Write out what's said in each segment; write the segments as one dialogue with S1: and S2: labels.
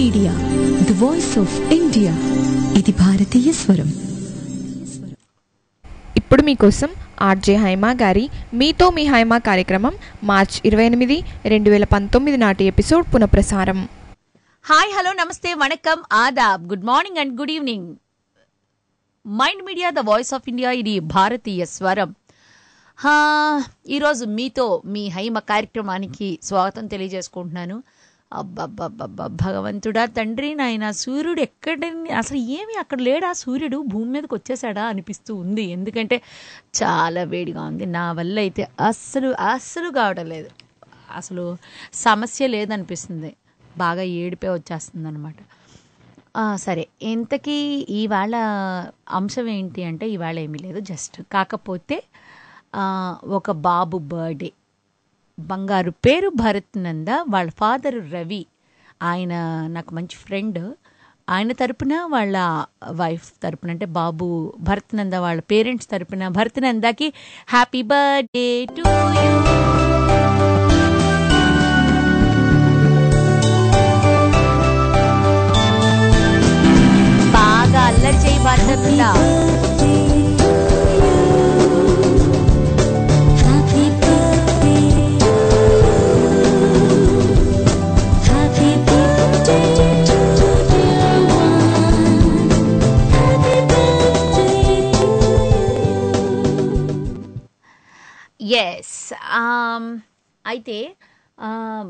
S1: Media the voice of India ఇది భారతీయ స్వరం
S2: ఇప్పుడు మీకోసం ఆర్జే హైమా గారి మీతో మీ హైమా కార్యక్రమం మార్చ్ ఇరవై ఎనిమిది రెండు వేల పంతొమ్మిది నాటి ఎపిసోడ్ పునఃప్రసారం
S3: హాయ్ హలో నమస్తే వణకం ఆదాబ్ good morning and good evening Mind media the voice of India ఇది భారతీయ స్వరం హా, ఈరోజు మీతో మీ హైమ కార్యక్రమానికి స్వాగతం తెలియజేసుకుంటున్నాను అబ్బబ్బబ్బబ్బ భగవంతుడా తండ్రి నాయన సూర్యుడు ఎక్కడ అసలు ఏమి అక్కడ లేడా సూర్యుడు భూమి మీదకి వచ్చేసాడా అనిపిస్తూ ఉంది ఎందుకంటే చాలా వేడిగా ఉంది నా వల్ల అయితే అస్సలు అస్సలు కావడం లేదు అసలు సమస్య లేదనిపిస్తుంది బాగా ఏడిపే వచ్చేస్తుంది అనమాట సరే ఇంతకీ ఇవాళ అంశం ఏంటి అంటే ఇవాళ ఏమీ లేదు జస్ట్ కాకపోతే ఆ, ఒక బాబు బర్త్డే బంగారు పేరు భరత్ నంద వాళ్ళ ఫాదర్ రవి ఆయన నాకు మంచి ఫ్రెండ్ ఆయన తరపున వాళ్ళ వైఫ్ తరపున అంటే బాబు భరత్ నంద వాళ్ళ పేరెంట్స్ తరపున భరత్ నందకి హ్యాపీ బర్త్డే టు యూ బాగా అల్లరి చేయి భరతనంద ఎస్ అయితే um,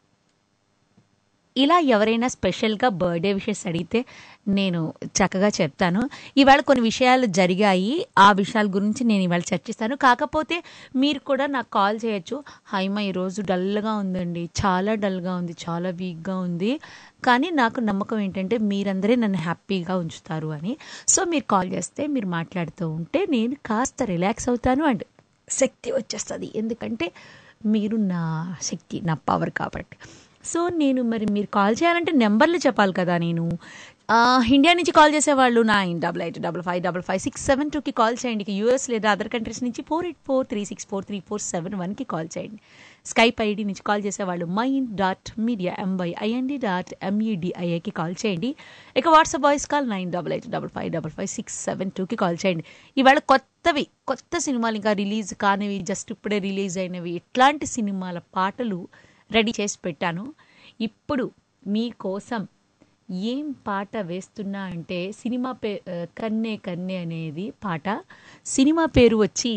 S3: ఇలా ఎవరైనా స్పెషల్గా బర్త్డే విషెస్ అడిగితే నేను చక్కగా చెప్తాను ఇవాళ కొన్ని విషయాలు జరిగాయి ఆ విషయాల గురించి నేను ఇవాళ చర్చిస్తాను కాకపోతే మీరు కూడా నాకు కాల్ చేయొచ్చు హైమ ఈరోజు డల్గా ఉందండి చాలా డల్గా ఉంది చాలా వీక్గా ఉంది కానీ నాకు నమ్మకం ఏంటంటే మీరందరే నన్ను హ్యాపీగా ఉంచుతారు అని సో మీరు కాల్ చేస్తే మీరు మాట్లాడుతూ ఉంటే నేను కాస్త రిలాక్స్ అవుతాను అండ్ శక్తి వచ్చేస్తుంది ఎందుకంటే మీరు నా శక్తి నా పవర్ కాబట్టి సో నేను మరి మీరు కాల్ చేయాలంటే నెంబర్లు చెప్పాలి కదా నేను ఆ, ఇండియా నుంచి కాల్ చేసేవాళ్ళు nine double eight double five double five six seven టూకి కాల్ చేయండి ఇక యూఎస్ లేదా అదర్ కంట్రీస్ నుంచి four eight four three six four three four seven వన్కి కాల్ చేయండి స్కైప్ ఐడి నుంచి కాల్ చేసేవాళ్ళు mind dot media M Y I N D dot ఎంఈడిఐఏకి కాల్ చేయండి ఇక WhatsApp voice call nine double eight double five double five six seven టూకి call చేయండి ఇవాళ కొత్తవి కొత్త సినిమాలు ఇంకా రిలీజ్ కానివి జస్ట్ ఇప్పుడే రిలీజ్ అయినవి ఇట్లాంటి సినిమాల పాటలు రెడీ చేసి పెట్టాను ఇప్పుడు మీకోసం ఏం పాట వేస్తున్నా అంటే సినిమా పే ఆ, కన్నే కన్నే అనేది పాట సినిమా పేరు వచ్చి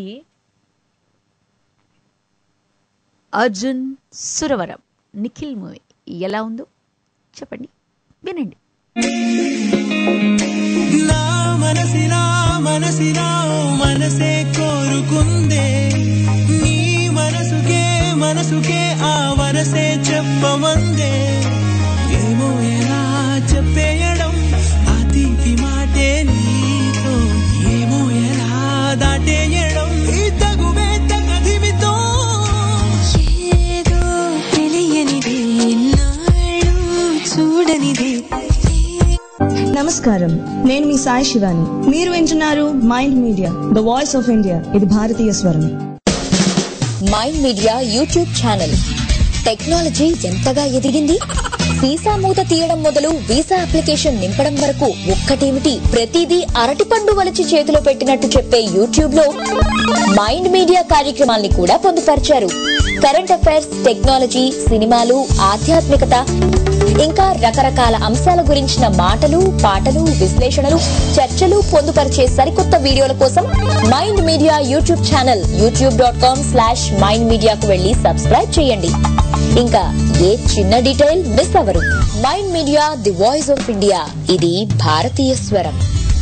S3: అర్జున్ సురవరం నిఖిల్ మూవీ ఎలా ఉందో చెప్పండి వినండి
S4: నా మనసిలా మనసిలా మనసే కోరుకుందే నీ మనసుకే మనసుకే ఆ మనసే చెప్పమందే ఏమో ఎలా చెప్పేయడం ఆ తీపి మాటే నీతో ఏమో ఎలా దాటేయడం ఈ తగువే తగదిమితో
S5: ఏదో తెలియనిది నాడు చూడనిది
S6: నమస్కారం నేను మీ సాయి శివాని మీరు వింటున్నారు Mind media the voice of India ఇది భారతీయ స్వరం
S7: Mind Media YouTube channel technology ఎంతగా ఎదిగింది వీసా మూత తీయడం మొదలు వీసా అప్లికేషన్ నింపడం వరకు ఒక్కటేమిటి ప్రతిదీ అరటిపండు వలిచి చేతిలో పెట్టినట్టు చెప్పే యూట్యూబ్ లో మైండ్ మీడియా కార్యక్రమాల్ని కూడా పొందుపరిచారు కరెంట్ అఫైర్స్ టెక్నాలజీ సినిమాలు ఆధ్యాత్మికత ఇంకా రకరకాల అంశాల గురించిన మాటలు పాటలు విశ్లేషణలు చర్చలు పొందుపరిచే సరికొత్త వీడియోల కోసం Mind Media YouTube channel YouTube dot com slash mind మీడియాకు వెళ్లి సబ్స్క్రైబ్ చేయండి ఇంకా ఏ చిన్న డీటెయిల్ మిస్ అవ్వరు Mind media the voice of India ఇది భారతీయ స్వరం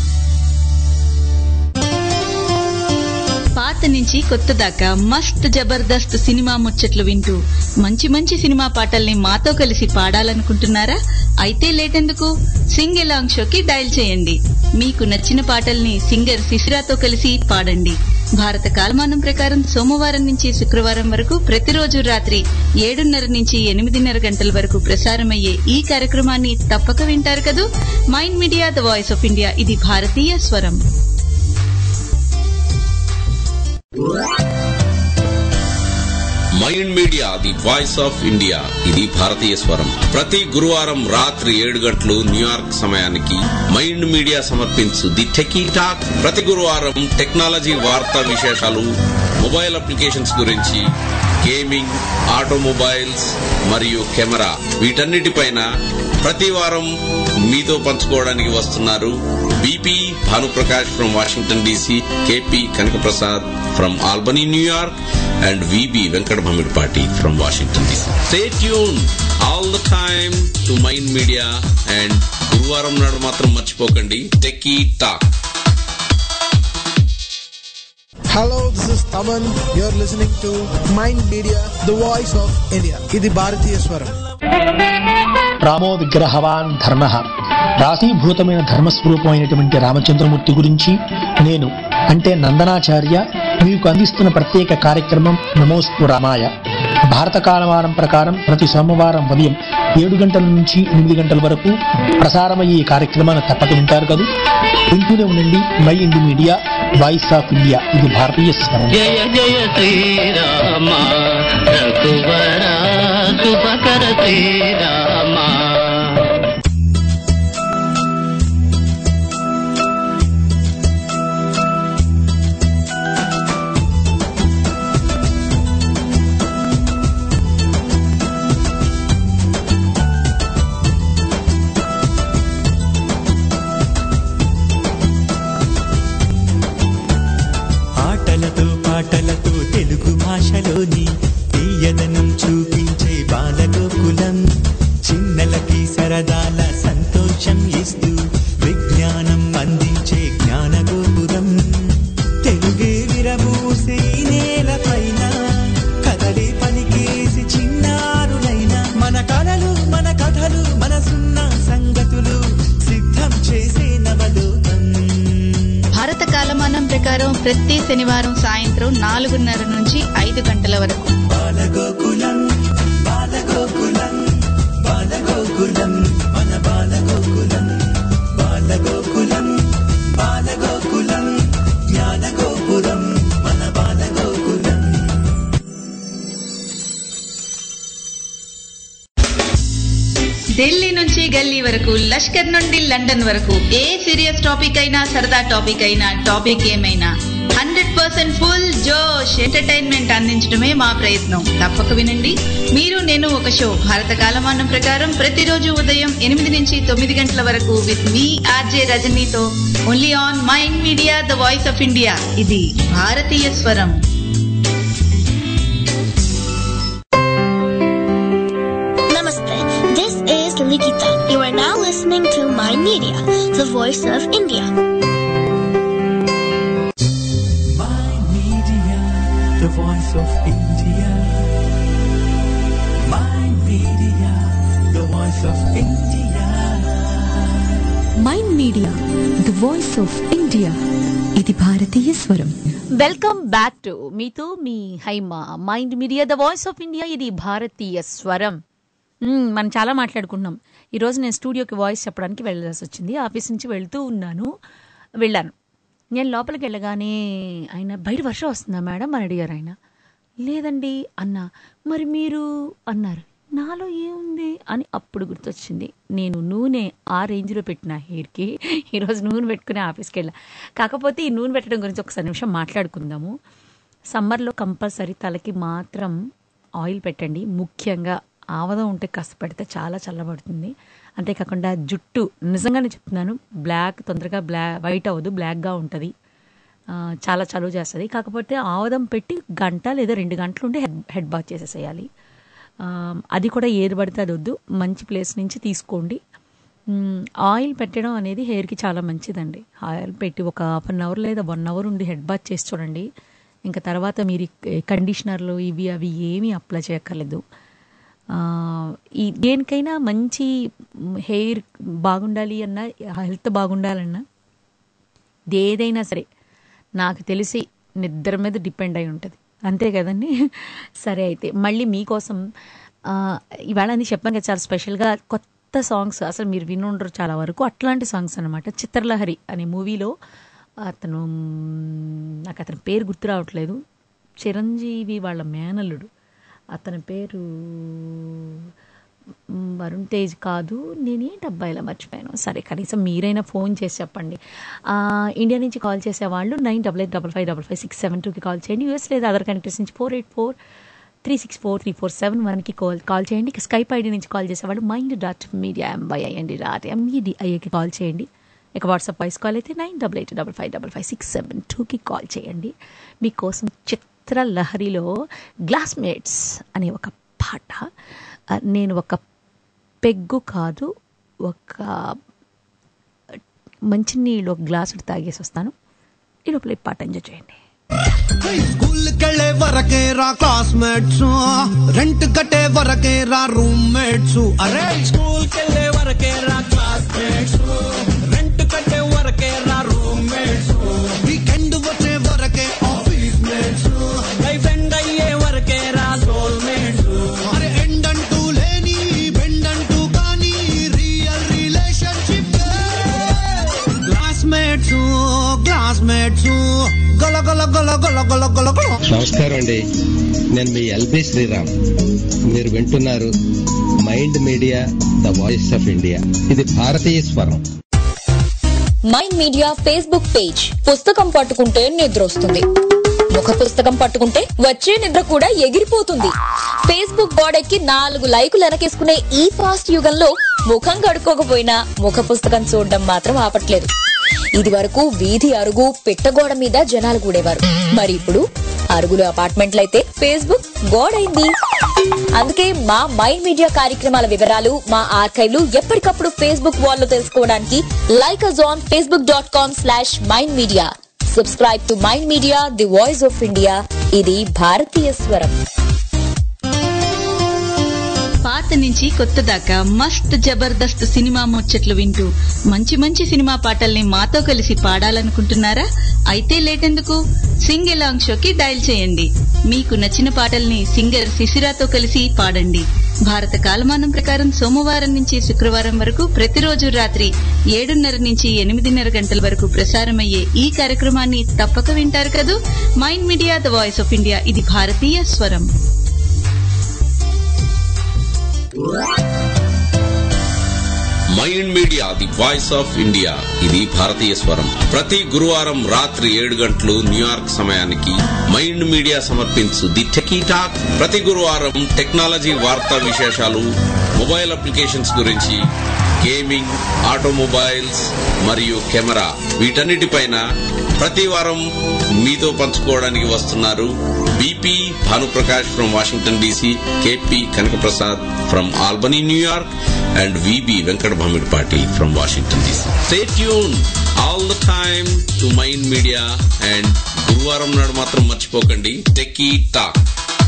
S8: పాత నుంచి కొత్త దాకా మస్త్ జబర్దస్త్ సినిమా ముచ్చట్లు వింటూ మంచి మంచి సినిమా పాటల్ని మాతో కలిసి పాడాలనుకుంటున్నారా అయితే లేటెందుకు సింగ్ ఎలాంగ్ షోకి డయల్ చేయండి మీకు నచ్చిన పాటల్ని సింగర్ శిశిరాతో కలిసి పాడండి భారత కాలమానం ప్రకారం సోమవారం నుంచి శుక్రవారం వరకు ప్రతిరోజు రాత్రి ఏడున్నర నుంచి ఎనిమిదిన్నర గంటల వరకు ప్రసారమయ్యే ఈ కార్యక్రమాన్ని తప్పక వింటారు కదూ Mind media the voice of India ఇది భారతీయ స్వరం
S9: Mind media the voice of India ఇది భారతీయ స్వరం ప్రతి గురువారం రాత్రి ఏడు గంటలు న్యూయార్క్ సమయానికి మైండ్ మీడియా సమర్పించు ది టెకీ టాక్ ప్రతి గురువారం టెక్నాలజీ వార్తా విశేషాలు మొబైల్ అప్లికేషన్స్ గురించి గేమింగ్ ఆటోమొబైల్స్ మరియు కెమెరా వీటన్నిటిపైన ప్రతి వారం మీతో పంచుకోవడానికి వస్తున్నారు BP Bhanuprakash from Washington DC KP Kanakaprasad from Albany New York and VB Venkata Bhamidipati from Washington DC stay tune all the time to mind media and గురువారం నాడు మాత్రం మర్చిపోకండి techie talk
S10: Hello, this is Taman. You're listening to Mind Media, the voice of India. ఇది భారతీయ స్వరం
S11: రామో విగ్రహవాన్ ధర్మ రాశీభూతమైన ధర్మస్వరూపమైనటువంటి రామచంద్రమూర్తి గురించి నేను అంటే నందనాచార్య మీకు అందిస్తున్న ప్రత్యేక కార్యక్రమం నమోస్తు రామాయ భారత కాలమానం ప్రకారం ప్రతి సోమవారం ఉదయం ఏడు గంటల నుంచి ఎనిమిది గంటల వరకు ప్రసారమయ్యే ఈ కార్యక్రమాన్ని తప్పక వింటారు కదా వింటూనే ఉండండి my indie Media voice of India ఇది భారతీయ స్వరం
S12: జయ జయ శ్రీరామ రఘువర శుభకర శ్రీరామ
S4: ఆటలతో పాటలతో తెలుగు భాషలోని తీయదనం చూపించే బాలగోకులం చిన్నలకి సరదాల సంతోషం ఇస్తూ విజ్ఞానం అందించే జ్ఞానగోపురం తెలుగే విరబూసే ఈ నేలపైన కదలే పలికేసి చిన్నారులైన మన కలలు మన కథలు మనసున్న సంగతులు సిద్ధం చేసే నవలోకం
S8: భారత కాలమానం ప్రకారం ప్రతి శనివారం సాయంత్రం నాలుగున్నర నుంచి ఐదు గంటల వరకు
S4: బాలగోకులం బాలగోకులం బాలగోకులం మన బాలగోకులం బాలగోకులం బాలగోకులం జ్ఞానగోపురం మన బాలగోకులం
S8: ఢిల్లీ నుంచి గల్లీ వరకు లష్కర్ నుండి లండన్ వరకు ఏ సీరియస్ టాపిక్ అయినా సరదా టాపిక్ అయినా టాపిక్ ఏమైనా హండ్రెడ్ పర్సెంట్ ఫుల్ జోష్ ఎంటర్టైన్మెంట్ అందించడమే మా ప్రయత్నం తప్పక వినండి మీరు నేను ఒక షో భారత కాలమానం ప్రకారం ప్రతిరోజు ఉదయం ఎనిమిది నుంచి తొమ్మిది గంటల వరకు విత్ మీ ఆర్జే రజనీతో only on Mind media the voice of India ఇది భారతీయ స్వరం
S13: Namaste. This is Likita. You are now listening to My Media, the voice of India.
S4: Media, the voice of India. My media, the voice of India.
S1: Mind media the voice of India ఇది భారతీయ స్వరం
S3: welcome back to మీతో మీ Haima mind media the voice of India ఇది భారతీయ స్వరం మ్మ్, మనం చాలా మాట్లాడుకున్నాం ఈరోజు నేను స్టూడియోకి వాయిస్ చెప్పడానికి వెళ్ళాల్సి వచ్చింది ఆఫీస్ నుంచి వెళ్తూ ఉన్నాను వెళ్ళాను నేను లోపలికి వెళ్ళగానే ఆయన బయట వర్షం వస్తుందా మేడం అని అడిగారు ఆయన లేదండి అన్నా మరి మీరు అన్నారు నాలో ఏముంది అని అప్పుడు గుర్తొచ్చింది నేను నూనె ఆ రేంజ్లో పెట్టిన హెయిర్కి ఈరోజు నూనె పెట్టుకుని ఆఫీస్కి వెళ్ళా కాకపోతే ఈ నూనె పెట్టడం గురించి ఒకసారి నిమిషం మాట్లాడుకుందాము సమ్మర్లో కంపల్సరీ తలకి మాత్రం ఆయిల్ పెట్టండి ముఖ్యంగా ఆవదం ఉంటే కాస్త పెడితే చాలా చల్లబడుతుంది అంతేకాకుండా జుట్టు నిజంగానే చెప్తున్నాను బ్లాక్ తొందరగా బ్లా వైట్ అవ్వదు బ్లాక్గా ఉంటుంది ఆ, చాలా చలువ చేస్తుంది కాకపోతే ఆవదం పెట్టి గంట లేదా రెండు గంటలు ఉంటే హెడ్ హెడ్ బాత్ చేసేసేయాలి ఆ, అది కూడా ఏది పడితే అది వద్దు మంచి ప్లేస్ నుంచి తీసుకోండి మ్, ఆయిల్ పెట్టడం అనేది హెయిర్కి చాలా మంచిదండి ఆయిల్ పెట్టి ఒక హాఫ్ అన్ అవర్ లేదా వన్ అవర్ ఉండి హెడ్ బాత్ చేసి చూడండి ఇంకా తర్వాత మీరు ఈ కండిషనర్లు ఇవి అవి ఏమీ అప్లై చేయక్కర్లేదు ఆ, ఈ దేనికైనా మంచి హెయిర్ బాగుండాలి అన్నా హెల్త్ బాగుండాలన్నా ఏదైనా సరే నాకు తెలిసి నిద్ర మీద డిపెండ్ అయి ఉంటుంది అంతే కదండి సరే అయితే మళ్ళీ మీకోసం ఆ, ఇవాళ అని చెప్పాను కదా చాలా స్పెషల్గా కొత్త సాంగ్స్ అసలు మీరు వినుండరు చాలా వరకు అట్లాంటి సాంగ్స్ అనమాట చిత్రలహరి అనే మూవీలో అతను మ్, నాకు అతని పేరు గుర్తు రావట్లేదు చిరంజీవి వాళ్ళ మేనల్లుడు అతని పేరు మ్, వరుణ్ తేజ్ కాదు నేనేంటి అబ్బాయిలా మర్చిపోయాను సరే కనీసం మీరైనా ఫోన్ చేసి చెప్పండి ఆ, ఇండియా నుంచి కాల్ చేసేవాళ్ళు nine double eight double five double five six seven టూకి కాల్ చేయండి యూఎస్ లేదా అదర్ కంట్రీస్ నుంచి four eight four three six four three four seven వన్కి కాల్ కాల్ చేయండి ఇక స్కైప్ ఐడి నుంచి కాల్ చేసేవాళ్ళు mind dot media M Y I N D dot ఎంఈడిఐకి కాల్ చేయండి ఇక వాట్సాప్ వాయిస్ కాల్ అయితే nine double eight double five double five six seven టూకి కాల్ చేయండి మీకోసం చిత్ర లహరిలో గ్లాస్మేట్స్ అనే ఒక పాట ఆ, నేను ఒక పెగ్గు కాదు ఒక మంచినీళ్ళు ఒక గ్లాసు తాగేసి వస్తాను ఈ లోపల ఈ పాట ఎంజాయ్ చేయండి
S14: స్కూల్కెళ్ళే వరకే రా క్లాస్మేట్స్ రెంట్ కట్టే వరకే రా రూమ్మేట్స్ అరే
S4: స్కూల్కెళ్ళే వరకే రా క్లాస్మేట్స్ రెంట్ కట్టే వరకే రా రూమ్మేట్స్
S14: వీకెండ్ వచ్చే వరకే ఆఫీస్ మేట్స్
S4: లైఫ్ ఎండ్ అయ్యే వరకే రా సోల్మేట్స్
S14: అరే ఎండ్ అంటూ లేని బెండ్ అంటూ కానీ రియల్ రిలేషన్షిప్ క్లాస్మేట్స్ క్లాస్మేట్స్ గల గల గల గల గల గల గల
S15: నమస్కారం అండి నేను మీ ఎల్బి శ్రీరామ్ మీరు వింటున్నారు Mind media the voice of India ఇది భారతీయ స్వరం
S7: మైండ్ మీడియా ఫేస్బుక్ పేజ్ పుస్తకం పట్టుకుంటే నిద్ర వస్తుంది ముఖ పుస్తకం పట్టుకుంటే వచ్చే నిద్ర కూడా ఎగిరిపోతుంది ఫేస్బుక్ గోడెక్కి నాలుగు లైకులు వెనకేసుకునే ఈ ఫాస్ట్ యుగంలో ముఖం కడుక్కోకపోయినా ముఖ పుస్తకం చూడడం మాత్రం ఆపట్లేదు ఇది వరకు వీధి అరుగు పిట్టగోడ మీద జనాలు కూడేవారు మరి ఇప్పుడు అరుగులు అపార్ట్మెంట్లయితే ఫేస్బుక్ గోడైంది అందుకే మా మైండ్ మీడియా కార్యక్రమాల వివరాలు మా ఆర్కైవ్లు ఎప్పటికప్పుడు ఫేస్బుక్ వాల్ లో తెలుసుకోవడానికి like us on Facebook dot com slash mind media subscribe to mind media the voice of India ఇది భారతీయ స్వరం
S8: పాత నుంచి కొత్త దాకా మస్త్ జబర్దస్త్ సినిమా ముచ్చట్లు వింటూ మంచి మంచి సినిమా పాటల్ని మాతో కలిసి పాడాలనుకుంటున్నారా అయితే లేటెందుకు సింగ్ ఎలాంగ్ షోకి డయల్ చేయండి మీకు నచ్చిన పాటల్ని సింగర్ శిశిరాతో కలిసి పాడండి భారత కాలమానం ప్రకారం సోమవారం నుంచి శుక్రవారం వరకు ప్రతిరోజు రాత్రి ఏడున్నర నుంచి ఎనిమిదిన్నర గంటల వరకు ప్రసారమయ్యే ఈ కార్యక్రమాన్ని తప్పక వింటారు కదూ Mind media the voice of India ఇది భారతీయ స్వరం
S9: Mind media the voice of India ఇది భారతీయ స్వరం ప్రతి గురువారం రాత్రి ఏడు గంటలు న్యూయార్క్ సమయానికి మైండ్ మీడియా సమర్పించు ది టెకీ టాక్ ప్రతి గురువారం టెక్నాలజీ వార్తా విశేషాలు మొబైల్ అప్లికేషన్స్ గురించి గేమింగ్ ఆటోమొబైల్స్ మరియు కెమెరా వీటన్నిటిపైన ప్రతి వారం మీతో పంచుకోవడానికి వస్తున్నారు BP Bhanuprakash from Washington DC KP Kanakaprasad from Albany New York and VB Venkata Bhamidipati from Washington DC stay tune all the time to mind media and గురువారం నాడు మాత్రం మర్చిపోకండి టెకీ టాక్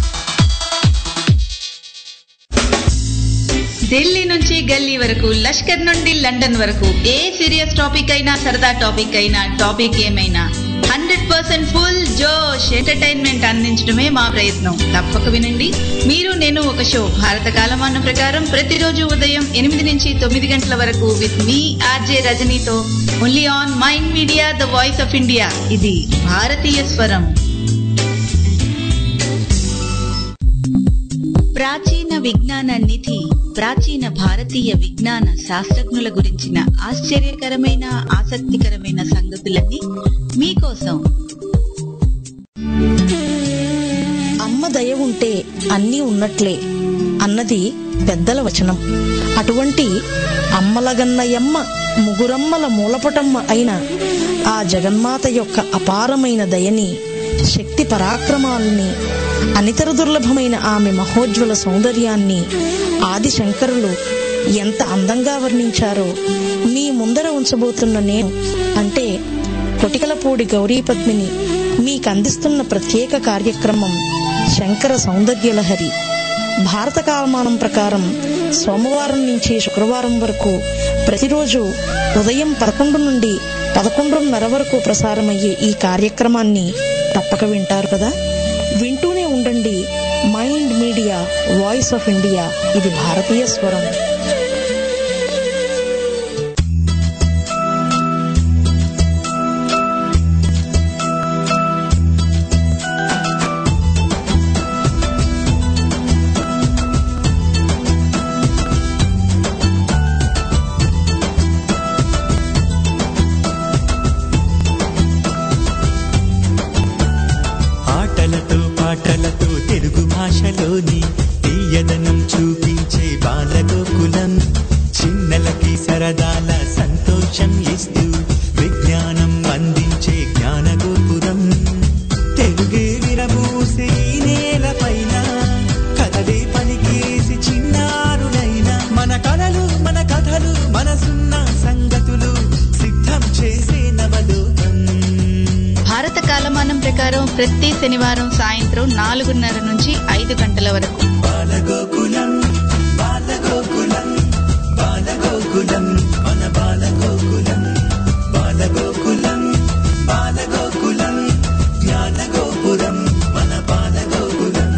S8: ఢిల్లీ నుంచి గల్లీ వరకు లష్కర్ నుండి లండన్ వరకు ఏ సీరియస్ టాపిక్ అయినా సరదా టాపిక్ అయినా టాపిక్ ఏమైనా హండ్రెడ్ పర్సెంట్ ఫుల్ జోష్ ఎంటర్టైన్మెంట్ అందించడమే మా ప్రయత్నం తప్పక వినండి మీరు నేను ఒక షో భారత కాలమాన ప్రకారం ప్రతిరోజు ఉదయం ఎనిమిది నుంచి తొమ్మిది గంటల వరకు విత్ మీ ఆర్జే రజనీతో only on Mind media the voice of India ఇది భారతీయ స్వరం ప్రాచీన విజ్ఞాన నిధి ప్రాచీన భారతీయ విజ్ఞాన శాస్త్రజ్ఞుల గురించిన ఆశ్చర్యకరమైన ఆసక్తికరమైన సంగతులన్నీ మీకోసం
S16: అమ్మ దయ ఉంటే అన్నీ ఉన్నట్లే అన్నది పెద్దల వచనం అటువంటి అమ్మలగన్నయమ్మ ముగురమ్మల మూలపటమ్మ అయిన ఆ జగన్మాత యొక్క అపారమైన దయని శక్తి పరాక్రమాల్ని అనితర దుర్లభమైన ఆమె మహోజ్వల సౌందర్యాన్ని ఆది శంకరులు ఎంత అందంగా వర్ణించారో మీ ముందర ఉంచబోతున్న నేను అంటే కొటికలపూడి గౌరీపద్మిని మీకు అందిస్తున్న ప్రత్యేక కార్యక్రమం శంకర సౌందర్యలహరి భారత కాలమానం ప్రకారం సోమవారం నుంచి శుక్రవారం వరకు ప్రతిరోజు ఉదయం పదకొండు నుండి పదకొండున్నర వరకు ప్రసారమయ్యే ఈ కార్యక్రమాన్ని తప్పక వింటారు కదా వింటూనే ఉండండి Mind Media voice of India ఇది భారతీయ స్వరం
S17: పాటలతో తెలుగు భాషలోని తీయదనం చూపించే బాలగోకులం చిన్నలకి సరదాల సంతోషం ఇస్తూ విజ్ఞానం అందించే జ్ఞానగోపురం తెలుగే విరబూసే ఈ నేలపైన కథలే పలికేసి చిన్నారులైన మన కళలు మన కథలు మనసున్న సంగతులు సిద్ధం చేసే నవలోకం
S8: భారత కాలమానం ప్రకారం ప్రతి శనివారం సాయంత్రం నాలుగున్నర నుంచి ఐదు గంటల వరకు
S17: బాలగోకులం బాలగోకులం బాలగోకులం మన బాలగోకులం బాలగోకులం బాలగోకులం జ్ఞానగోపురం మన బాలగోకులం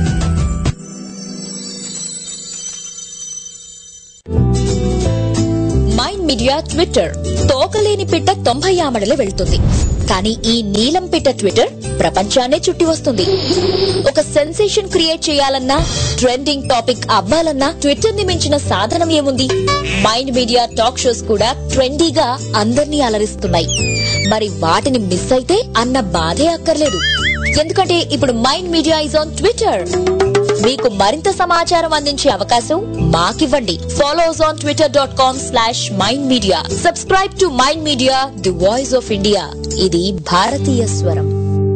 S7: మైండ్ మీడియా ట్విట్టర్ తోకలేని పిట్ట తొంభై ఆమడలు వెళ్తుంది కానీ ఈ నీలం పిట్ట ట్విట్టర్ ప్రపంచాన్నే చుట్టి వస్తుంది ఒక సెన్సేషన్ క్రియేట్ చేయాలన్నా ట్రెండింగ్ టాపిక్ అవ్వాలన్నా ట్విట్టర్ ని మించిన సాధనం ఏముంది మైండ్ మీడియా టాక్ షోస్ కూడా ట్రెండీగా అందర్నీ అలరిస్తున్నాయి మరి వాటిని మిస్ అయితే అన్న బాధే అక్కర్లేదు ఎందుకంటే ఇప్పుడు Mind Media is on Twitter మీకు మరింత సమాచారం అందించే అవకాశం మాకివ్వండి follow us on Twitter dot com slash mind media subscribe to mind media the voice of India ఇది భారతీయ స్వరం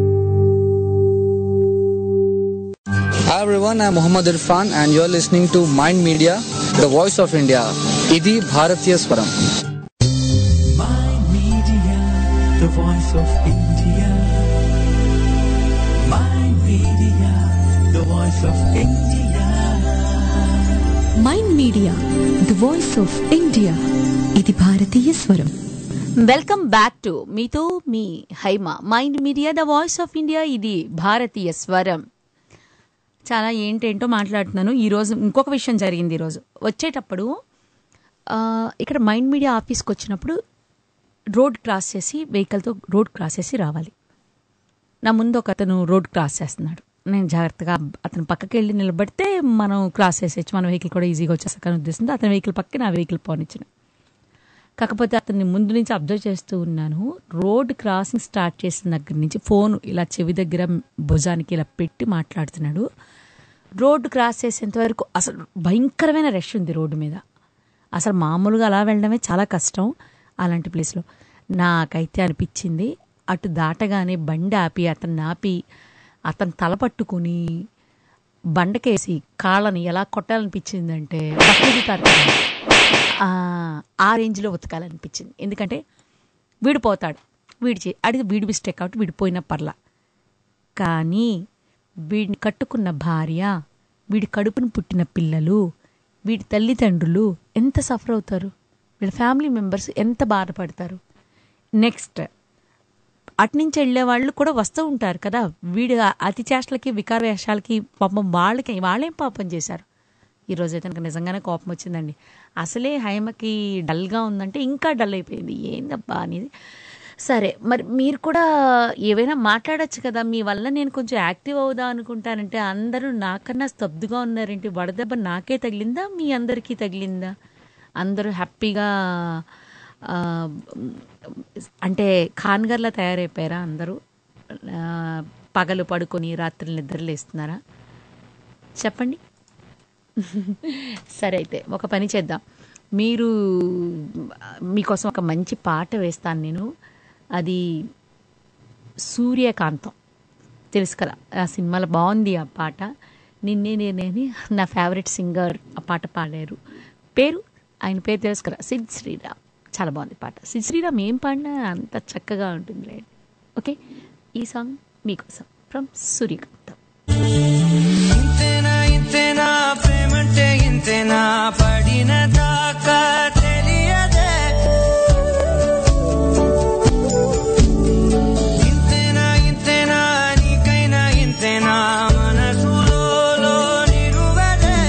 S18: Hi everyone, I'm Muhammad Irfan and you're listening to Mind Media, the voice of India. Idi Bharatiya Swaram.
S17: Media, the voice of India. Mind Media, the voice of India.
S1: Mind media the voice of India ఇది భారతీయ స్వరం
S3: welcome back to మీతో మీ Haima mind media the voice of India ఇది భారతీయ స్వరం చాలా ఏంటేంటో మాట్లాడుతున్నాను ఈరోజు ఇంకొక విషయం జరిగింది ఈరోజు వచ్చేటప్పుడు ఆ, ఇక్కడ మైండ్ మీడియా ఆఫీస్కి వచ్చినప్పుడు రోడ్ క్రాస్ చేసి వెహికల్తో రోడ్ క్రాస్ చేసి రావాలి నా ముందు ఒక అతను రోడ్ క్రాస్ చేస్తున్నాడు నేను జాగ్రత్తగా అతను పక్కకి వెళ్ళి నిలబడితే మనం క్రాస్ చేసేయచ్చు మన వెహికల్ కూడా ఈజీగా వచ్చేసాకని ఉద్దేశంతో అతని వెహికల్ పక్కకి నా వెహికల్ పోనిచ్చిన కాకపోతే అతన్ని ముందు నుంచి అబ్జర్వ్ చేస్తూ ఉన్నాను రోడ్ క్రాసింగ్ స్టార్ట్ చేసిన దగ్గర నుంచి ఫోన్ ఇలా చెవి దగ్గర భుజానికి ఇలా పెట్టి మాట్లాడుతున్నాడు రోడ్డు క్రాస్ చేసేంత వరకు అసలు భయంకరమైన రష్ ఉంది రోడ్డు మీద అసలు మామూలుగా అలా వెళ్ళడమే చాలా కష్టం అలాంటి ప్లేస్లో నాకైతే అనిపించింది అటు దాటగానే బండి ఆపి అతన్ని ఆపి అతను తల పట్టుకుని బండకేసి కాళ్ళని ఎలా కొట్టాలనిపించిందంటే బట్టలుతారు కదా, ఆ, ఆ రేంజ్లో ఉతకాలనిపించింది ఎందుకంటే వీడు పోతాడు వీడి చే అడిగి వీడి మిస్టేక్ కాబట్టి వీడిపోయిన పర్లా కానీ వీడిని కట్టుకున్న భార్య వీడి కడుపును పుట్టిన పిల్లలు వీడి తల్లిదండ్రులు ఎంత సఫర్ అవుతారు వీళ్ళ ఫ్యామిలీ మెంబర్స్ ఎంత బాధపడతారు నెక్స్ట్ అట్నుంచి వెళ్ళే వాళ్ళు కూడా వస్తూ ఉంటారు కదా వీడు అతి చేష్టలకి వికార వేషాలకి పాపం వాళ్ళకి వాళ్ళేం పాపం చేశారు ఈరోజు అయితే నాకు నిజంగానే కోపం వచ్చిందండి అసలే హైమకి డల్గా ఉందంటే ఇంకా డల్ అయిపోయింది ఏందబ్బా అనేది సరే మరి మీరు కూడా ఏవైనా మాట్లాడొచ్చు కదా మీ వల్ల నేను కొంచెం యాక్టివ్ అవుదా అనుకుంటానంటే అందరూ నాకన్నా స్తబ్దుగా ఉన్నారేంటి వడదెబ్బ నాకే తగిలిందా మీ అందరికీ తగిలిందా అందరూ హ్యాపీగా ఆ, అంటే ఖాన్గర్లా తయారైపోయారా అందరూ ఆ, పగలు పడుకొని రాత్రులు నిద్రలేస్తున్నారా చెప్పండి సరే అయితే ఒక పని చేద్దాం మీరు మీకోసం ఒక మంచి పాట వేస్తాను నేను అది సూర్యకాంతం తెలుసు కదా ఆ సినిమాలో బాగుంది ఆ పాట నిన్నే నేనేని నా ఫేవరెట్ సింగర్ ఆ పాట పాడారు పేరు ఆయన పేరు తెలుసు కదా సిద్ శ్రీరామ్ చాలా బాగుంది పాట సిద్ శ్రీరామ్ ఏం పాడినా అంత చక్కగా ఉంటుంది లేండి ఓకే ఈ సాంగ్ మీకోసం ఫ్రమ్ సూర్యకాంతం
S17: ఇంతేనా ఇంతేనా ప్రేమంటే ఇంతేనా పడిన దాకా తెలియదే ఇంతేనా ఇంతేనా నీకైనా ఇంతేనా మనసులో నిరువదే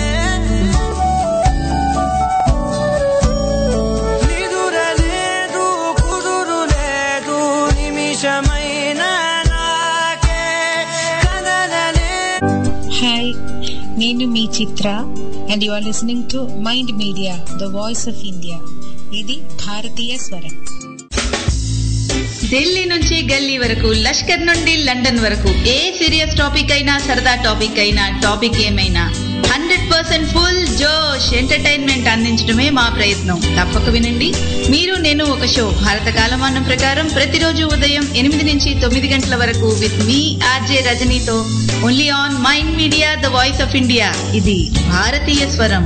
S17: నిదురలేదు కుదురు లేదు నిమిషమైన నాకే కదలలే
S19: హాయ్ నేను మీ Chitra and you are listening to mind media the voice of India ఇది భారతీయ స్వరం
S8: ఢిల్లీ నుంచి గల్లీ వరకు లష్కర్ నుండి లండన్ వరకు ఏ సీరియస్ టాపిక్ అయినా సరదా టాపిక్ అయినా టాపిక్ ఏమైనా హండ్రెడ్ పర్సెంట్ ఫుల్ జోష్ ఎంటర్టైన్మెంట్ అందించడమే మా ప్రయత్నం తప్పక వినండి మీరు నేను ఒక షో భారత కాలమానం ప్రకారం ప్రతిరోజు ఉదయం ఎనిమిది నుంచి తొమ్మిది గంటల వరకు విత్ మీ ఆర్జే రజనీతో only on Mind media the voice of India ఇది భారతీయ స్వరం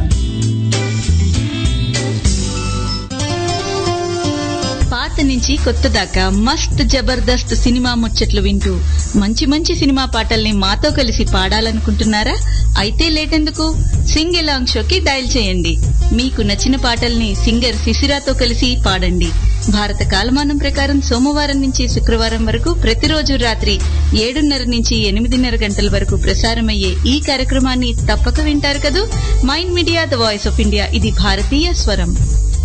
S8: పాత నుంచి కొత్త దాకా మస్త్ జబర్దస్త్ సినిమా ముచ్చట్లు వింటూ మంచి మంచి సినిమా పాటల్ని మాతో కలిసి పాడాలనుకుంటున్నారా అయితే లేటెందుకు సింగ్ ఎలాంగ్ షోకి డయల్ చేయండి మీకు నచ్చిన పాటల్ని సింగర్ శిశిరాతో కలిసి పాడండి భారత కాలమానం ప్రకారం సోమవారం నుంచి శుక్రవారం వరకు ప్రతిరోజు రాత్రి ఏడున్నర నుంచి ఎనిమిదిన్నర గంటల వరకు ప్రసారమయ్యే ఈ కార్యక్రమాన్ని తప్పక వింటారు కదూ Mind media the voice of India ఇది భారతీయ స్వరం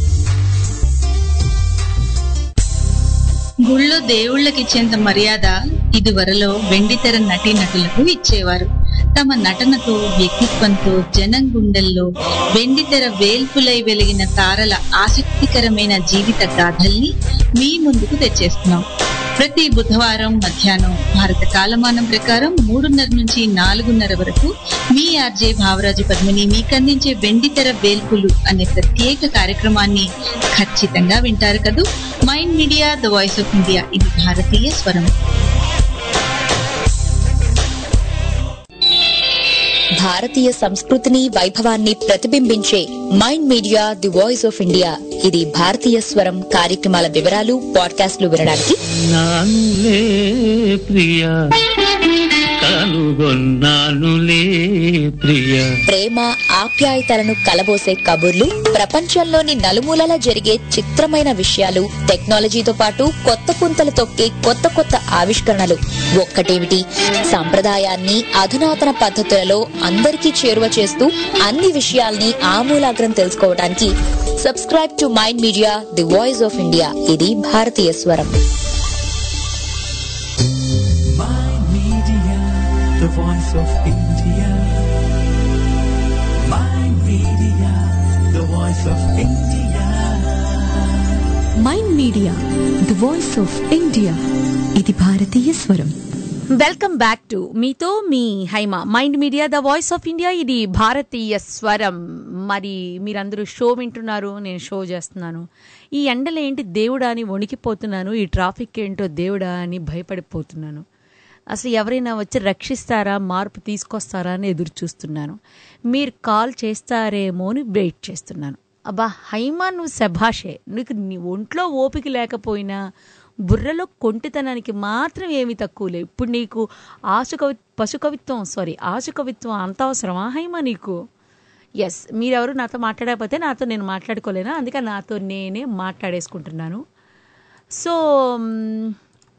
S8: గుళ్ళో దేవుళ్ళకి ఇచ్చేంత మర్యాద ఇదివరలో వెండితెర నటీ నటులకు ఇచ్చేవారు తమ నటనతో వ్యక్తిత్వంతో జనం గుండెల్లో వెండితెర వేల్పులై వెలిగిన తారల ఆసక్తికరమైన జీవిత గాథల్ని మీ ముందుకు తెచ్చేస్తున్నాం ప్రతి బుధవారం మధ్యాహ్నం భారత కాలమానం ప్రకారం మూడున్నర నుంచి నాలుగున్నర వరకు మీ ఆర్జే భావరాజు పద్మిని మీకందించే వెండితెర వేల్పులు అనే ప్రత్యేక కార్యక్రమాన్ని ఖచ్చితంగా వింటారు కదూ Mind media the voice of India ఇది భారతీయ స్వరం
S7: భారతీయ సంస్కృతిని వైభవాన్ని ప్రతిబింబించే Mind media the voice of India ఇది భారతీయ స్వరం కార్యక్రమాల వివరాలు పాడ్కాస్ట్లు వినడానికి
S12: నానులే ప్రియ కనుగొన్నానులే ప్రియ
S7: ప్రేమ ఆప్యాయతలను కలబోసే కబుర్లు ప్రపంచంలోని నలుమూలల జరిగే చిత్రమైన విషయాలు టెక్నాలజీతో పాటు కొత్త పుంతలు తొక్కే కొత్త కొత్త ఆవిష్కరణలు ఒక్కటేమిటి సంప్రదాయాన్ని అధునాతన పద్ధతులలో అందరికీ చేరువ చేస్తూ అన్ని విషయాల్ని ఆమూలాగ్రం తెలుసుకోవడానికి subscribe to mind media the voice of India ఇది భారతీయ స్వరం
S17: the voice of India. My media, the voice of India.
S1: Mind media the voice of India ఇది భారతీయ స్వరం
S3: వెల్కమ్ బ్యాక్ టు మీతో మీ Haima mind media the voice of India ఇది భారతీయ స్వరం మరి మీరందరూ షో వింటున్నారు నేను షో చేస్తున్నాను ఈ ఎండలు ఏంటి దేవుడా అని వణికిపోతున్నాను ఈ ట్రాఫిక్ ఏంటో దేవుడా అని భయపడిపోతున్నాను అసలు ఎవరైనా వచ్చి రక్షిస్తారా మార్పు తీసుకొస్తారా అని ఎదురు చూస్తున్నాను మీరు కాల్ చేస్తారేమో అని వెయిట్ చేస్తున్నాను అబ్బా హైమా నువ్వు శభాషే నీకు నీ ఒంట్లో ఓపిక లేకపోయినా బుర్రలో కొంటితనానికి మాత్రం ఏమీ తక్కువ లేవు ఇప్పుడు నీకు ఆశుకవి పశుకవిత్వం సారీ ఆశుకవిత్వం అంత అవసరమా హైమా నీకు ఎస్ మీరెవరు నాతో మాట్లాడకపోతే నాతో నేను మాట్లాడుకోలేనా అందుకే నాతో నేనే మాట్లాడేసుకుంటున్నాను సో మ్,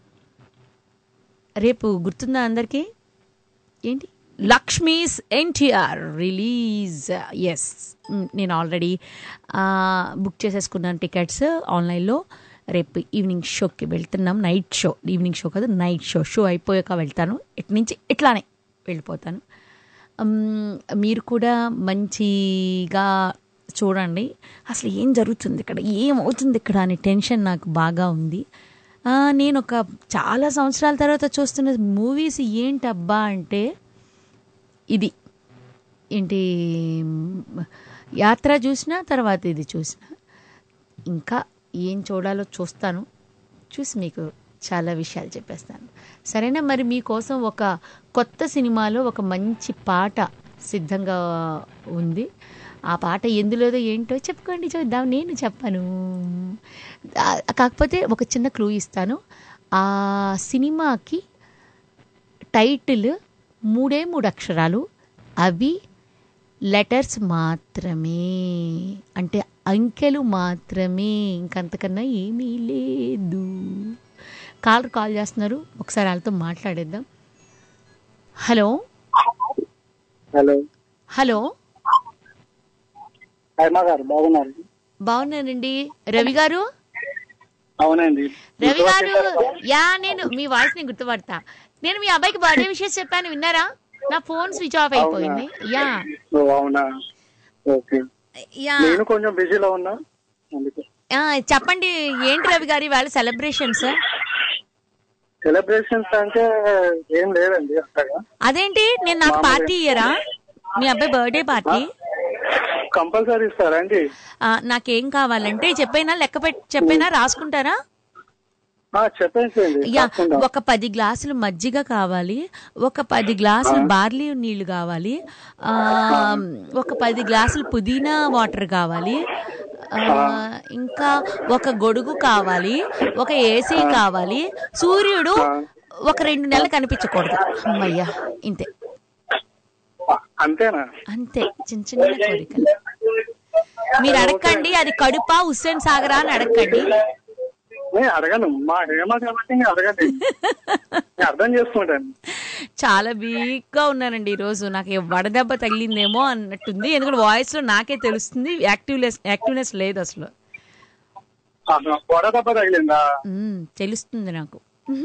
S3: రేపు గుర్తుందా అందరికీ ఏంటి లక్ష్మీస్ ఎన్టీఆర్ రిలీజ్ ఎస్ నేను ఆల్రెడీ బుక్ చేసేసుకున్నాను టికెట్స్ ఆన్లైన్లో రేపు ఈవినింగ్ షోకి వెళ్తున్నాం నైట్ షో ఈవినింగ్ షో కాదు నైట్ షో షో అయిపోయాక వెళ్తాను ఇటు నుంచి ఇట్లానే వెళ్ళిపోతాను మ్, మీరు కూడా మంచిగా చూడండి అసలు ఏం జరుగుతుంది ఇక్కడ ఏమవుతుంది ఇక్కడ అనే టెన్షన్ నాకు బాగా ఉంది ఆ, నేను ఒక చాలా సంవత్సరాల తర్వాత చూస్తున్న మూవీస్ ఏంటబ్బా అంటే ఇది ఏంటి మ్, యాత్ర చూసిన తర్వాత ఇది చూసిన ఇంకా ఏం చూడాలో చూస్తాను చూసి మీకు చాలా విషయాలు చెప్పేస్తాను సరేనా మరి మీకోసం ఒక కొత్త సినిమాలో ఒక మంచి పాట సిద్ధంగా ఉంది ఆ పాట ఎందులోదో ఏంటో చెప్పుకోండి చూద్దాం నేను చెప్పను ఆ, కాకపోతే ఒక చిన్న క్లూ ఇస్తాను ఆ సినిమాకి టైటిల్ మూడే మూడు అక్షరాలు అవి లెటర్స్ మాత్రమే అంటే అంకెలు మాత్రమే ఇంకంతకన్నా ఏమీ లేదు కాల్ కాల్ చేస్తున్నారు ఒకసారి వాళ్ళతో మాట్లాడేద్దాం హలో
S20: హలో
S3: హలో
S20: హైమా గారు బాగున్నారు
S3: బాగున్నానండి రవి గారు
S20: అవునండి
S3: రవి గారు యా నేను మీ వాయిస్ ని గుర్తుపడతా నేను మీ అబ్బాయికి బర్త్డే విషయం చెప్పాను విన్నారా నా ఫోన్ స్విచ్ ఆఫ్ అయిపోయింది యా
S20: ఓ, అవునా ఓకే
S3: యా
S20: నేను కొంచెం బిజీలో ఉన్నా అందుకే
S3: ఆ, చెప్పండి ఏంటి రవి గారి వాళ్ళ సెలబ్రేషన్స్
S20: సెలబ్రేషన్స్ అంటే ఏం లేదండి అంతగా
S3: అదేంటి నేను నాకు పార్టీ ఇయ్యరా మీ అబ్బాయి బర్త్డే పార్టీ
S20: కంపల్సరీ ఇస్తారా అండి
S3: ఆ, నాకేం కావాలంటే చెప్పైనా లెక్క పెట్టి చెప్పైనా రాసుకుంటారా
S20: ఆ, చెప్పేసేయండి
S3: యా
S20: రాసుకుందాం.
S3: ఒక పది గ్లాసులు మజ్జిగ కావాలి ఒక పది గ్లాసులు బార్లీ నీళ్లు కావాలి ఆ, ఒక పది గ్లాసులు పుదీనా వాటర్ కావాలి ఆ, ఇంకా ఒక గొడుగు కావాలి ఒక ఏసీ కావాలి సూర్యుడు ఒక రెండు నెలలు కనిపించకూడదు అమ్మయ్యా ఇంతే
S20: అంతేనా
S3: అంతే చిన్న చిన్న కోరికలు మీరు అడగండి అది కడుపా హుస్సేన్ సాగరా అని అడగండి
S20: నేను అడగను మా హేమ కాబట్టి నేను అడగండి నేను అర్థం చేసుకుంటాను
S3: చాలా వీక్ గా ఉన్నానండి ఈ రోజు నాకు ఏ వడదెబ్బ తగిలిందేమో అన్నట్టుంది ఎందుకంటే వాయిస్ లో నాకే తెలుస్తుంది యాక్టివ్నెస్ యాక్టివ్నెస్ లేదు అసలు
S20: వడదెబ్బ తగిలిందా
S3: మ్మ్, తెలుస్తుంది నాకు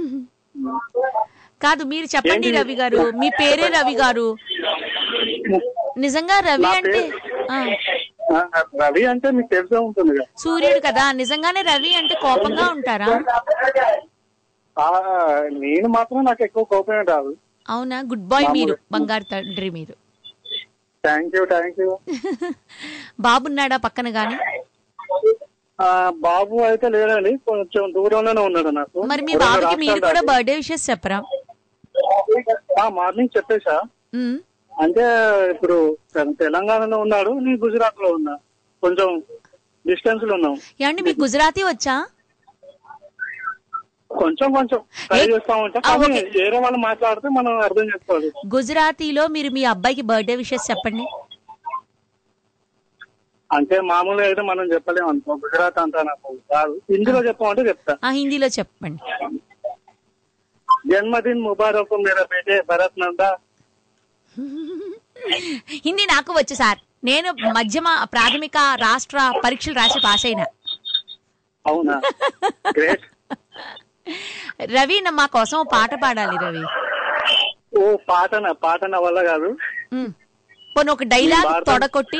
S3: కాదు మీరు చెప్పండి
S20: ఏంటి?
S3: రవి గారు మీ పేరే రవి గారు నిజంగా రవి
S20: నా
S3: అంటే
S20: పేరు-
S3: ఆ,
S20: ఆ, రవి అంటే మీకు తెలిసే ఉంటుంది కదా
S3: సూర్యుడు కదా నిజంగానే రవి అంటే కోపంగా ఉంటారా
S20: ఆ, నేను మాత్రం నాకు ఎక్కువ కోపమే రాదు
S3: అవునా గుడ్ బాయ్ మీరు బంగారు తండ్రి మీరు
S20: థ్యాంక్ యూ థ్యాంక్ యూ
S3: బాబున్నాడా పక్కన గాని
S20: ఆ, బాబు అయితే లేడండి కొంచెం దూరంలోనే ఉన్నాడు నాకు
S3: మరి మీ
S20: రెండు
S3: బాబుకి మీరు
S20: రాష్ట్రాలు
S3: కూడా
S20: దాటి.
S3: బర్త్డే విషెస్ చెప్పరా
S20: ఆ, మార్నింగ్ చెప్పేశా
S3: మ్మ్.
S20: అంటే ఇప్పుడు తె- తెలంగాణలో ఉన్నాడు నేను గుజరాత్ లో ఉన్నా కొంచెం డిస్టెన్స్ లో ఉన్నాం
S3: ఏమండి మీకు గుజరాతీ వచ్చా
S20: కొంచెం కొంచెం ట్రై చేస్తా ఉంటాం
S3: ఆ,
S20: కానీ
S3: ఓకే.
S20: వేరే వాళ్ళు మాట్లాడితే మనం అర్థం చేసుకోవాలి
S3: గుజరాతీలో మీరు మీ అబ్బాయికి బర్త్డే విషెస్ చెప్పండి
S20: అంటే మామూలుగా అయితే మనం చెప్పలేము అనుకో గుజరాత్ అంతా నాకు రాదు హిందీలో చెప్పమంటే చెప్తా
S3: ఆ హిందీలో చెప్పండి
S20: జన్మదిన్ ముబారక్ మేరా బేటే భరత్ నందా
S3: హిందీ నాకు వచ్చు సార్ నేను మధ్యమ ప్రాథమిక రాష్ట్ర పరీక్షలు రాసి పాస్ అయినా
S20: అవునా గ్రేట్
S3: రవి నా మా కోసం ఓ పాట పాడాలి రవి
S20: ఓ పాటన పాటన వల్ల కాదు
S3: మ్మ్. పోనీ ఒక డైలాగ్
S20: భారతం-
S3: తొడకొట్టి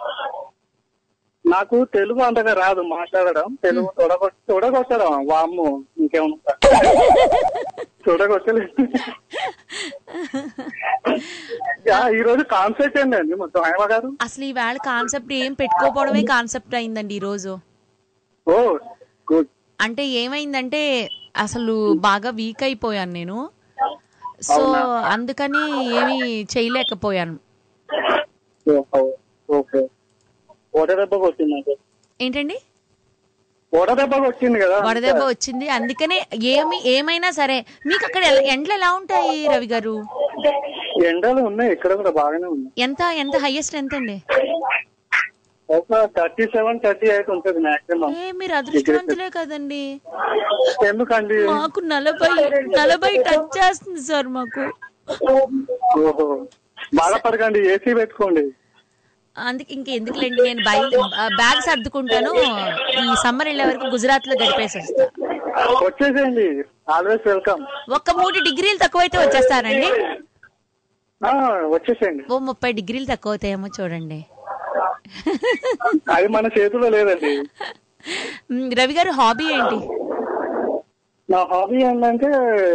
S20: నాకు తెలుగు అంతగా రాదు మాట్లాడడం తెలుగు తొడగొ- తొడగొట్టడం వామ్ము ఇంకేమన్నా తొడగొట్టలేదు యా, ఈ రోజు కాన్సెప్ట్ ఏంటండి మొత్తం ఆయమ గారు
S3: అసలు ఈ వేళ కాన్సెప్ట్ ఏం పెట్టుకోపోవడమే కాన్సెప్ట్ అయిందండి ఈ రోజు
S20: ఓ గుడ్
S3: అంటే ఏమైందంటే అసలు బాగా వీక్ అయిపోయాను నేను సో
S20: అవునా?
S3: అందుకని ఏమీ చేయలేకపోయాను
S20: ఓకే ఓట దెబ్బ కొట్టిందండి
S3: ఏంటండి
S20: ఓట దెబ్బ కొట్టింది కదా
S3: వడదెబ్బ వచ్చింది అందుకనే ఏమి ఏమైనా సరే మీకు అక్కడ ఎలా- ఎండలు ఎలా ఉంటాయి రవి గారు
S20: ఎండలు ఉన్నాయి ఇక్కడ కూడా బాగానే ఉన్నాయి
S3: ఎంత ఎంత హైయెస్ట్ ఎంత అండి
S20: ఒక థర్టీ సెవెన్ థర్టీ ఎయిట్ ఉంటుంది మాక్సిమం
S3: ఏ మీరు అదృష్టవంతులే కదండి
S20: ఎందుకండి
S3: మాకు నలభై నలభై టచ్ చేస్తుంది సార్ మాకు
S20: ఓహో బాధపడకండి ఏసీ పెట్టుకోండి
S3: అందుకే ఇంకెందుకులేండి నేను బై బ్యాగ్ సర్దుకుంటాను ఈ సమ్మర్ వెళ్ళే వరకు గుజరాత్ లో గడిపేసి వస్తా
S20: వచ్చేసేయండి ఆల్వేస్ వెల్కమ్
S3: ఒక్క మూడు డిగ్రీలు తక్కువైతే వచ్చేస్తానండి
S20: వచ్చేసేయండి
S3: ఓ ముప్పై డిగ్రీలు తక్కువ అవుతాయేమో చూడండి
S20: అది మన చేతిలో లేదండి
S3: మ్, రవి గారు హాబీ ఏంటి
S20: నా హాబీ ఏంటంటే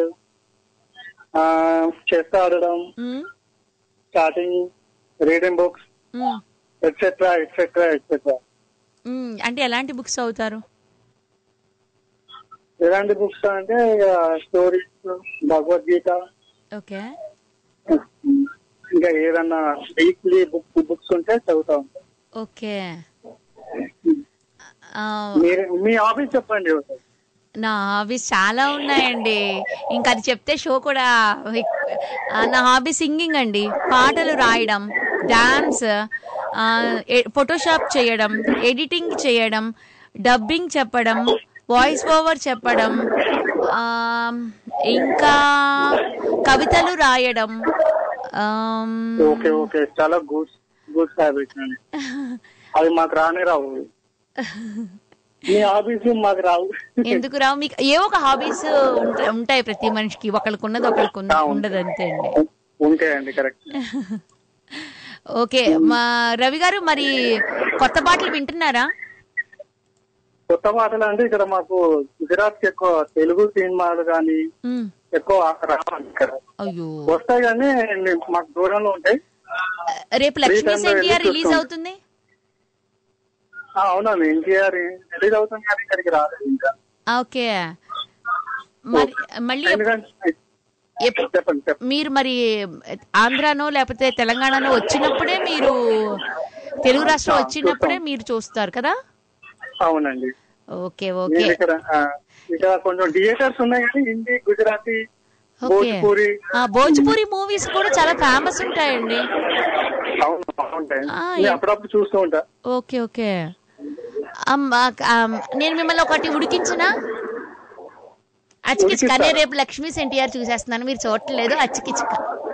S20: చెస్ ఆడడం
S3: hmm,
S20: starting reading books
S3: hmm,
S20: etcetera etcetera etcetera
S3: hmm, అంటే ఎలాంటి బుక్స్ అవుతారు
S20: ఎలాంటి బుక్స్ అంటే స్టోరీస్ భగవద్గీత
S3: ఓకే
S20: ఇంకా ఏదన్నా వీక్లీ బుక్ బుక్స్ ఉంటే చదువుతా ఉంటాం
S3: ఓకే ఆ,
S20: మీరు మీ హాబీస్ చెప్పండి ఒకసారి.
S3: నా హాబీస్ చాలా ఉన్నాయండి ఇంకా అది చెప్తే షో కూడా ఎక్- ఆ, నా హాబీ సింగింగ్ అండి పాటలు రాయడం డాన్స్ ఫోటోషాప్ చేయడం ఎడిటింగ్ చేయడం డబ్బింగ్ చెప్పడం వాయిస్ ఓవర్ చెప్పడం ఆ, ఇంకా కవితలు రాయడం ఆమ్,
S20: ఓకే ఓకే చాలా గుడ్ గుడ్ హ్యాబిట్స్ అండి అవి మాకు రానే రావు మీ హాబీస్ మాకు రావు
S3: ఎందుకు రావు మీకు ఏ ఒక హాబీస్ ఉంటాయి ప్రతి మనిషికి ఒకళ్ళకు ఉన్నది ఒకళ్ళకు ఉన్న- ఉండదు అంతే అండి
S20: ఉంటాయండి కరెక్ట్
S3: ఓకే మా రవి గారు మరి కొత్త పాటలు వింటున్నారా
S20: కొత్త పాటలు అంటే ఇక్కడ మాకు గుజరాత్ కి ఎక్కువ తెలుగు సినిమాలు కానీ
S3: మ్.
S20: ఎక్కువ రావాలి ఇక్కడ
S3: అయ్యో
S20: వస్తాయి కానీ మేము- మాకు దూరంలో ఉంటాయి
S3: రేపు
S20: Free
S3: లక్ష్మీ
S20: time లో
S3: ఎన్టీఆర్
S20: వెళ్ళి
S3: రిలీజ్
S20: చూస్తాం.
S3: అవుతుంది
S20: ఆ, అవునండి ఎన్టీఆర్ రిలీజ్ అవుతుంది కానీ ఇక్కడికి రాలేదు ఇంకా
S3: ఓకే మరి మళ్ళీ ఎప్-
S20: ఎందుకంటే
S3: ఎప్-
S20: చెప్పండి చెప్పండి
S3: మీరు మరి ఆంధ్రానో లేకపోతే తెలంగాణనో వచ్చినప్పుడే మీరు తెలుగు రాష్ట్రం
S20: ఆ,
S3: వచ్చినప్పుడే మీరు చూస్తారు కదా
S20: అవునండి
S3: ఓకే ఓకే
S20: నేను ఇక్కడ ఆ, ఇక్కడ కొంచెం థియేటర్స్ ఉన్నాయి కానీ హిందీ గుజరాతీ
S3: ఓకే
S20: భోజ్పూరి
S3: ఆ భోజ్పురి మూవీస్ కూడా చాలా ఫేమస్ ఉంటాయండి
S20: అవును బాగుంటాయి
S3: ఆ,
S20: నేను
S3: ఏ-
S20: అప్పుడప్పుడు చూస్తూ ఉంటా
S3: ఓకే ఓకే అమ్, ఆ, ఆ, నేను మిమ్మల్ని ఒకటి ఉడికించనా అచ్చికిచ్చుక
S20: ఉడికిస్తారా?
S3: నేను రేపు లక్ష్మీ ఎన్టీఆర్ చూసేస్తున్నాను మీరు చూడట్లేదు అచ్చికిచ్చుక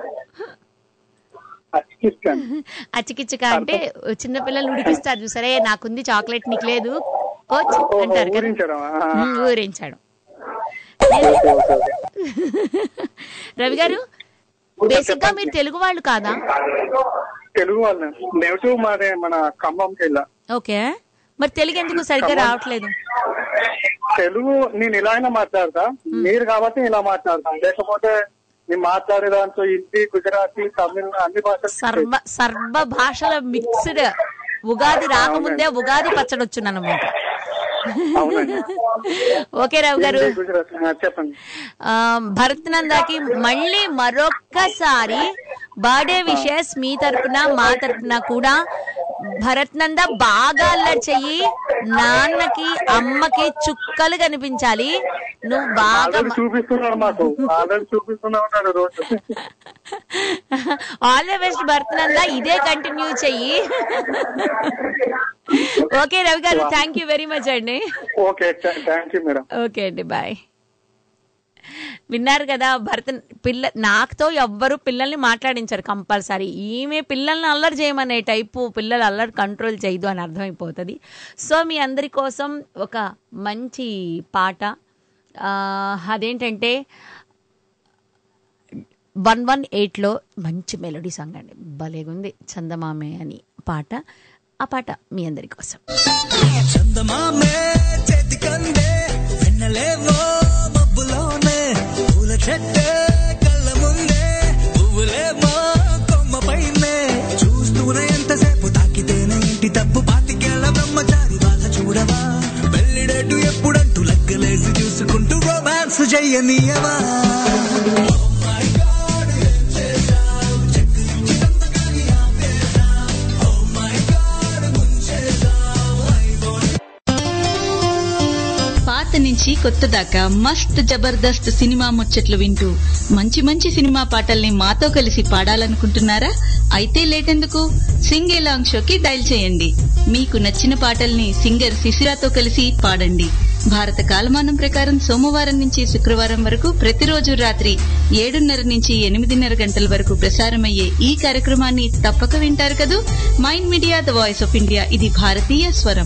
S3: అచ్చికిచ్చుక అంటే చిన్న పిల్లలు ఉడికిస్తారు చూసారే నాకుంది చాక్లెట్ నీకు లేదు కోచ్
S20: ఓహో,
S3: అంటారు కదా
S20: ఊరించడమా?
S3: ఉమ్, ఊరించడం రవి గారు బేసిక్ గా మీరు తెలుగు వాళ్ళు కాదా
S20: తెలుగు వాళ్ళ నెగిటివ్ మాదే మన ఖమ్మంకి వెళ్ళా
S3: ఓకే మరి తెలుగు ఎందుకు సరిగ్గా రావట్లేదు
S20: తెలుగు నేను ఇలా అయినా మాట్లాడతా మీరు కాబట్టి ఇలా మాట్లాడతా లేకపోతే నేను మాట్లాడే దాంట్లో హిందీ గుజరాతీ తమిళ్ అన్ని భాషలు
S3: సర్వ సర్వ భాషల మిక్స్డ్ ఉగాది రాకముందే ఉగాది పచ్చడి వచ్చునన్నమాట
S20: అవునండి
S3: ఓకే రావు గారు
S20: హిందీ, గుజరాతీ ఆ, చెప్పండి
S3: ఆ, భరత్ నందాకి మళ్ళీ మరొక్కసారి బర్త్డే విషెస్ మీ తరపున మా తరపున కూడా భరత్ నంద బాగా అల్లరి చెయ్యి నాన్నకి అమ్మకి చుక్కలు కనిపించాలి నువ్వు బాగా
S20: ఆల్రెడీ చూపిస్తున్నాడు మాకు ఆల్రెడీ చూపిస్తున్నా ఉన్నాడు రోజు
S3: all the best Bharat Nanda ఇదే కంటిన్యూ చెయ్యి ఓకే రవి గారు థ్యాంక్ యూ వెరీ మచ్ అండి
S20: okay thank you madam
S3: okay అండి బాయ్ విన్నారు కదా భరత పిల్ల నాకుతో ఎవ్వరు పిల్లల్ని మాట్లాడించారు కంపల్సరీ ఈమె పిల్లల్ని అల్లరి చేయమనే టైపు పిల్లలు అల్లరి కంట్రోల్ చేయదు అని అర్థమైపోతుంది సో మీ అందరి కోసం ఒక మంచి పాట ఆ, అదేంటంటే వన్ వన్ ఎయిట్లో మంచి మెలోడీ సాంగ్ అండి భలేగుంది చందమామే అని పాట ఆ పాట మీ అందరి కోసం
S17: చందమామే చేతికందే వెన్నెలేవో మబ్బులోనే పూల చెట్టే కళ్ళ ముందే పువ్వులేమో కొమ్మ పైనే చూస్తూనే ఎంతసేపు తాకితేనే ఇంటి తప్పు పాతికేళ్ల బ్రహ్మచారి బాధ చూడవా పెళ్లిడేటు ఎప్పుడంటూ లెక్కలేసి చూసుకుంటూ రొమాన్స్ చెయ్యనీయవా
S8: పాత నుంచి కొత్త దాకా మస్త్ జబర్దస్త్ సినిమా ముచ్చట్లు వింటూ మంచి మంచి సినిమా పాటల్ని మాతో కలిసి పాడాలనుకుంటున్నారా అయితే లేటెందుకు సింగ్ ఎలాంగ్ షోకి డైల్ చేయండి మీకు నచ్చిన పాటల్ని సింగర్ శిశిరాతో కలిసి పాడండి భారత కాలమానం ప్రకారం సోమవారం నుంచి శుక్రవారం వరకు ప్రతిరోజు రాత్రి ఏడున్నర నుంచి ఎనిమిదిన్నర గంటల వరకు ప్రసారమయ్యే ఈ కార్యక్రమాన్ని తప్పక వింటారు కదూ Mind media the voice of India ఇది భారతీయ స్వరం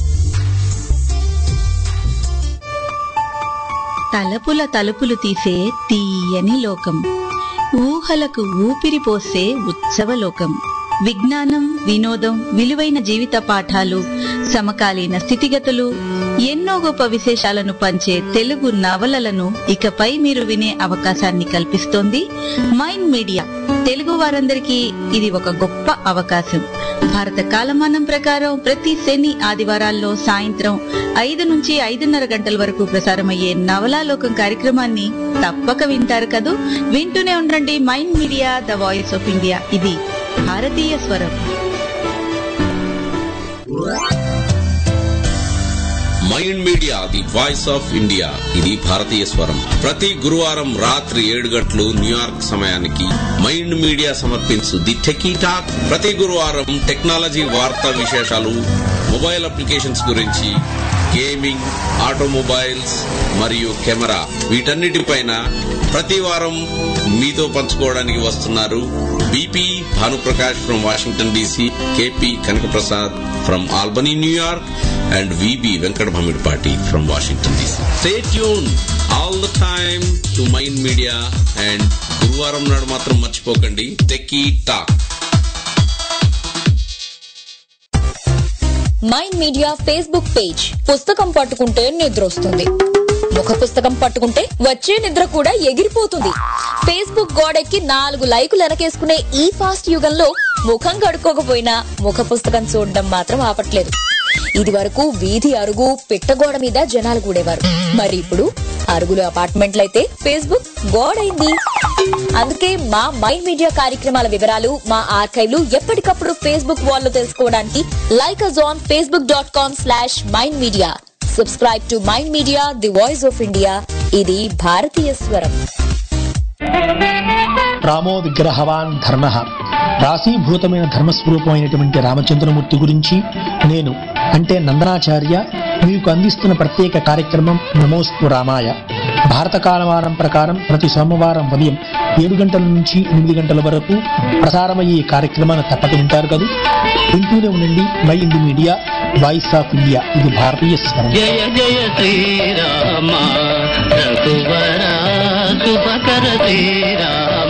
S8: తలపుల తలుపులు తీసే తీయని లోకం ఊహలకు ఊపిరి పోసే ఉత్సవ లోకం విజ్ఞానం వినోదం విలువైన జీవిత పాఠాలు సమకాలీన స్థితిగతులు ఎన్నో గొప్ప విశేషాలను పంచే తెలుగు నవలలను ఇకపై మీరు వినే అవకాశాన్ని కల్పిస్తోంది మైండ్ మీడియా తెలుగు వారందరికీ ఇది ఒక గొప్ప అవకాశం భారత కాలమానం ప్రకారం ప్రతి శని ఆదివారాల్లో సాయంత్రం ఐదు నుంచి ఐదున్నర గంటల వరకు ప్రసారమయ్యే నవలాలోకం కార్యక్రమాన్ని తప్పక వింటారు కదూ వింటూనే ఉండండి Mind media the voice of India ఇది భారతీయ స్వరం
S9: Mind media the voice of India ఇది భారతీయ స్వరం ప్రతి గురువారం రాత్రి ఏడు గంటలు న్యూయార్క్ సమయానికి మైండ్ మీడియా సమర్పించు ది టెకీ టాక్ ప్రతి గురువారం టెక్నాలజీ వార్తా విశేషాలు మొబైల్ అప్లికేషన్స్ గురించి గేమింగ్ ఆటోమొబైల్స్ మరియు కెమెరా వీటన్నిటిపైన ప్రతి వారం మీతో పంచుకోవడానికి వస్తున్నారు BP Bhanuprakash from Washington DC KP Kanakaprasad from Albany New York and VB Venkat Bhamidpati from Washington DC. Stay tuned all the time to Mind Media and గురువారం నాడు మాత్రం మర్చిపోకండి techie Talk
S7: Mind Media Facebook page పుస్తకం పట్టుకుంటే నిద్ర వస్తుంది ముఖ పుస్తకం పట్టుకుంటే వచ్చే నిద్ర కూడా ఎగిరిపోతుంది ఫేస్బుక్ గోడెక్కి నాలుగు లైకులు వెనకేసుకునే ఈ ఫాస్ట్ యుగంలో ముఖం కడుక్కోకపోయినా ముఖ పుస్తకం చూడడం మాత్రం ఆపట్లేదు ఇది వరకు వీధి అరుగు పిట్టగోడ మీద జనాలు కూడేవారు మరి ఇప్పుడు అరుగులు అపార్ట్మెంట్లయితే ఫేస్బుక్ గోడైంది అందుకే మా మైండ్ మీడియా కార్యక్రమాల వివరాలు మా ఆర్కైవ్లు ఎప్పటికప్పుడు ఫేస్బుక్ వాల్లో తెలుసుకోవడానికి like us on Facebook dot com slash mind media subscribe to mind media the voice of India ఇది భారతీయ స్వరం
S11: రామో విగ్రహవాన్ ధర్మ రాశీభూతమైన ధర్మస్వరూపమైనటువంటి రామచంద్రమూర్తి గురించి నేను అంటే నందనాచార్య మీకు అందిస్తున్న ప్రత్యేక కార్యక్రమం నమోస్తు రామాయ భారత కాలమానం ప్రకారం ప్రతి సోమవారం ఉదయం ఏడు గంటల నుంచి ఎనిమిది గంటల వరకు ప్రసారమయ్యే ఈ కార్యక్రమాన్ని తప్పక వింటారు కదా వింటూనే ఉండండి my indie Media voice of India ఇది భారతీయ స్వరం
S12: జయ జయ శ్రీరామ రఘువర శుభకర Srirama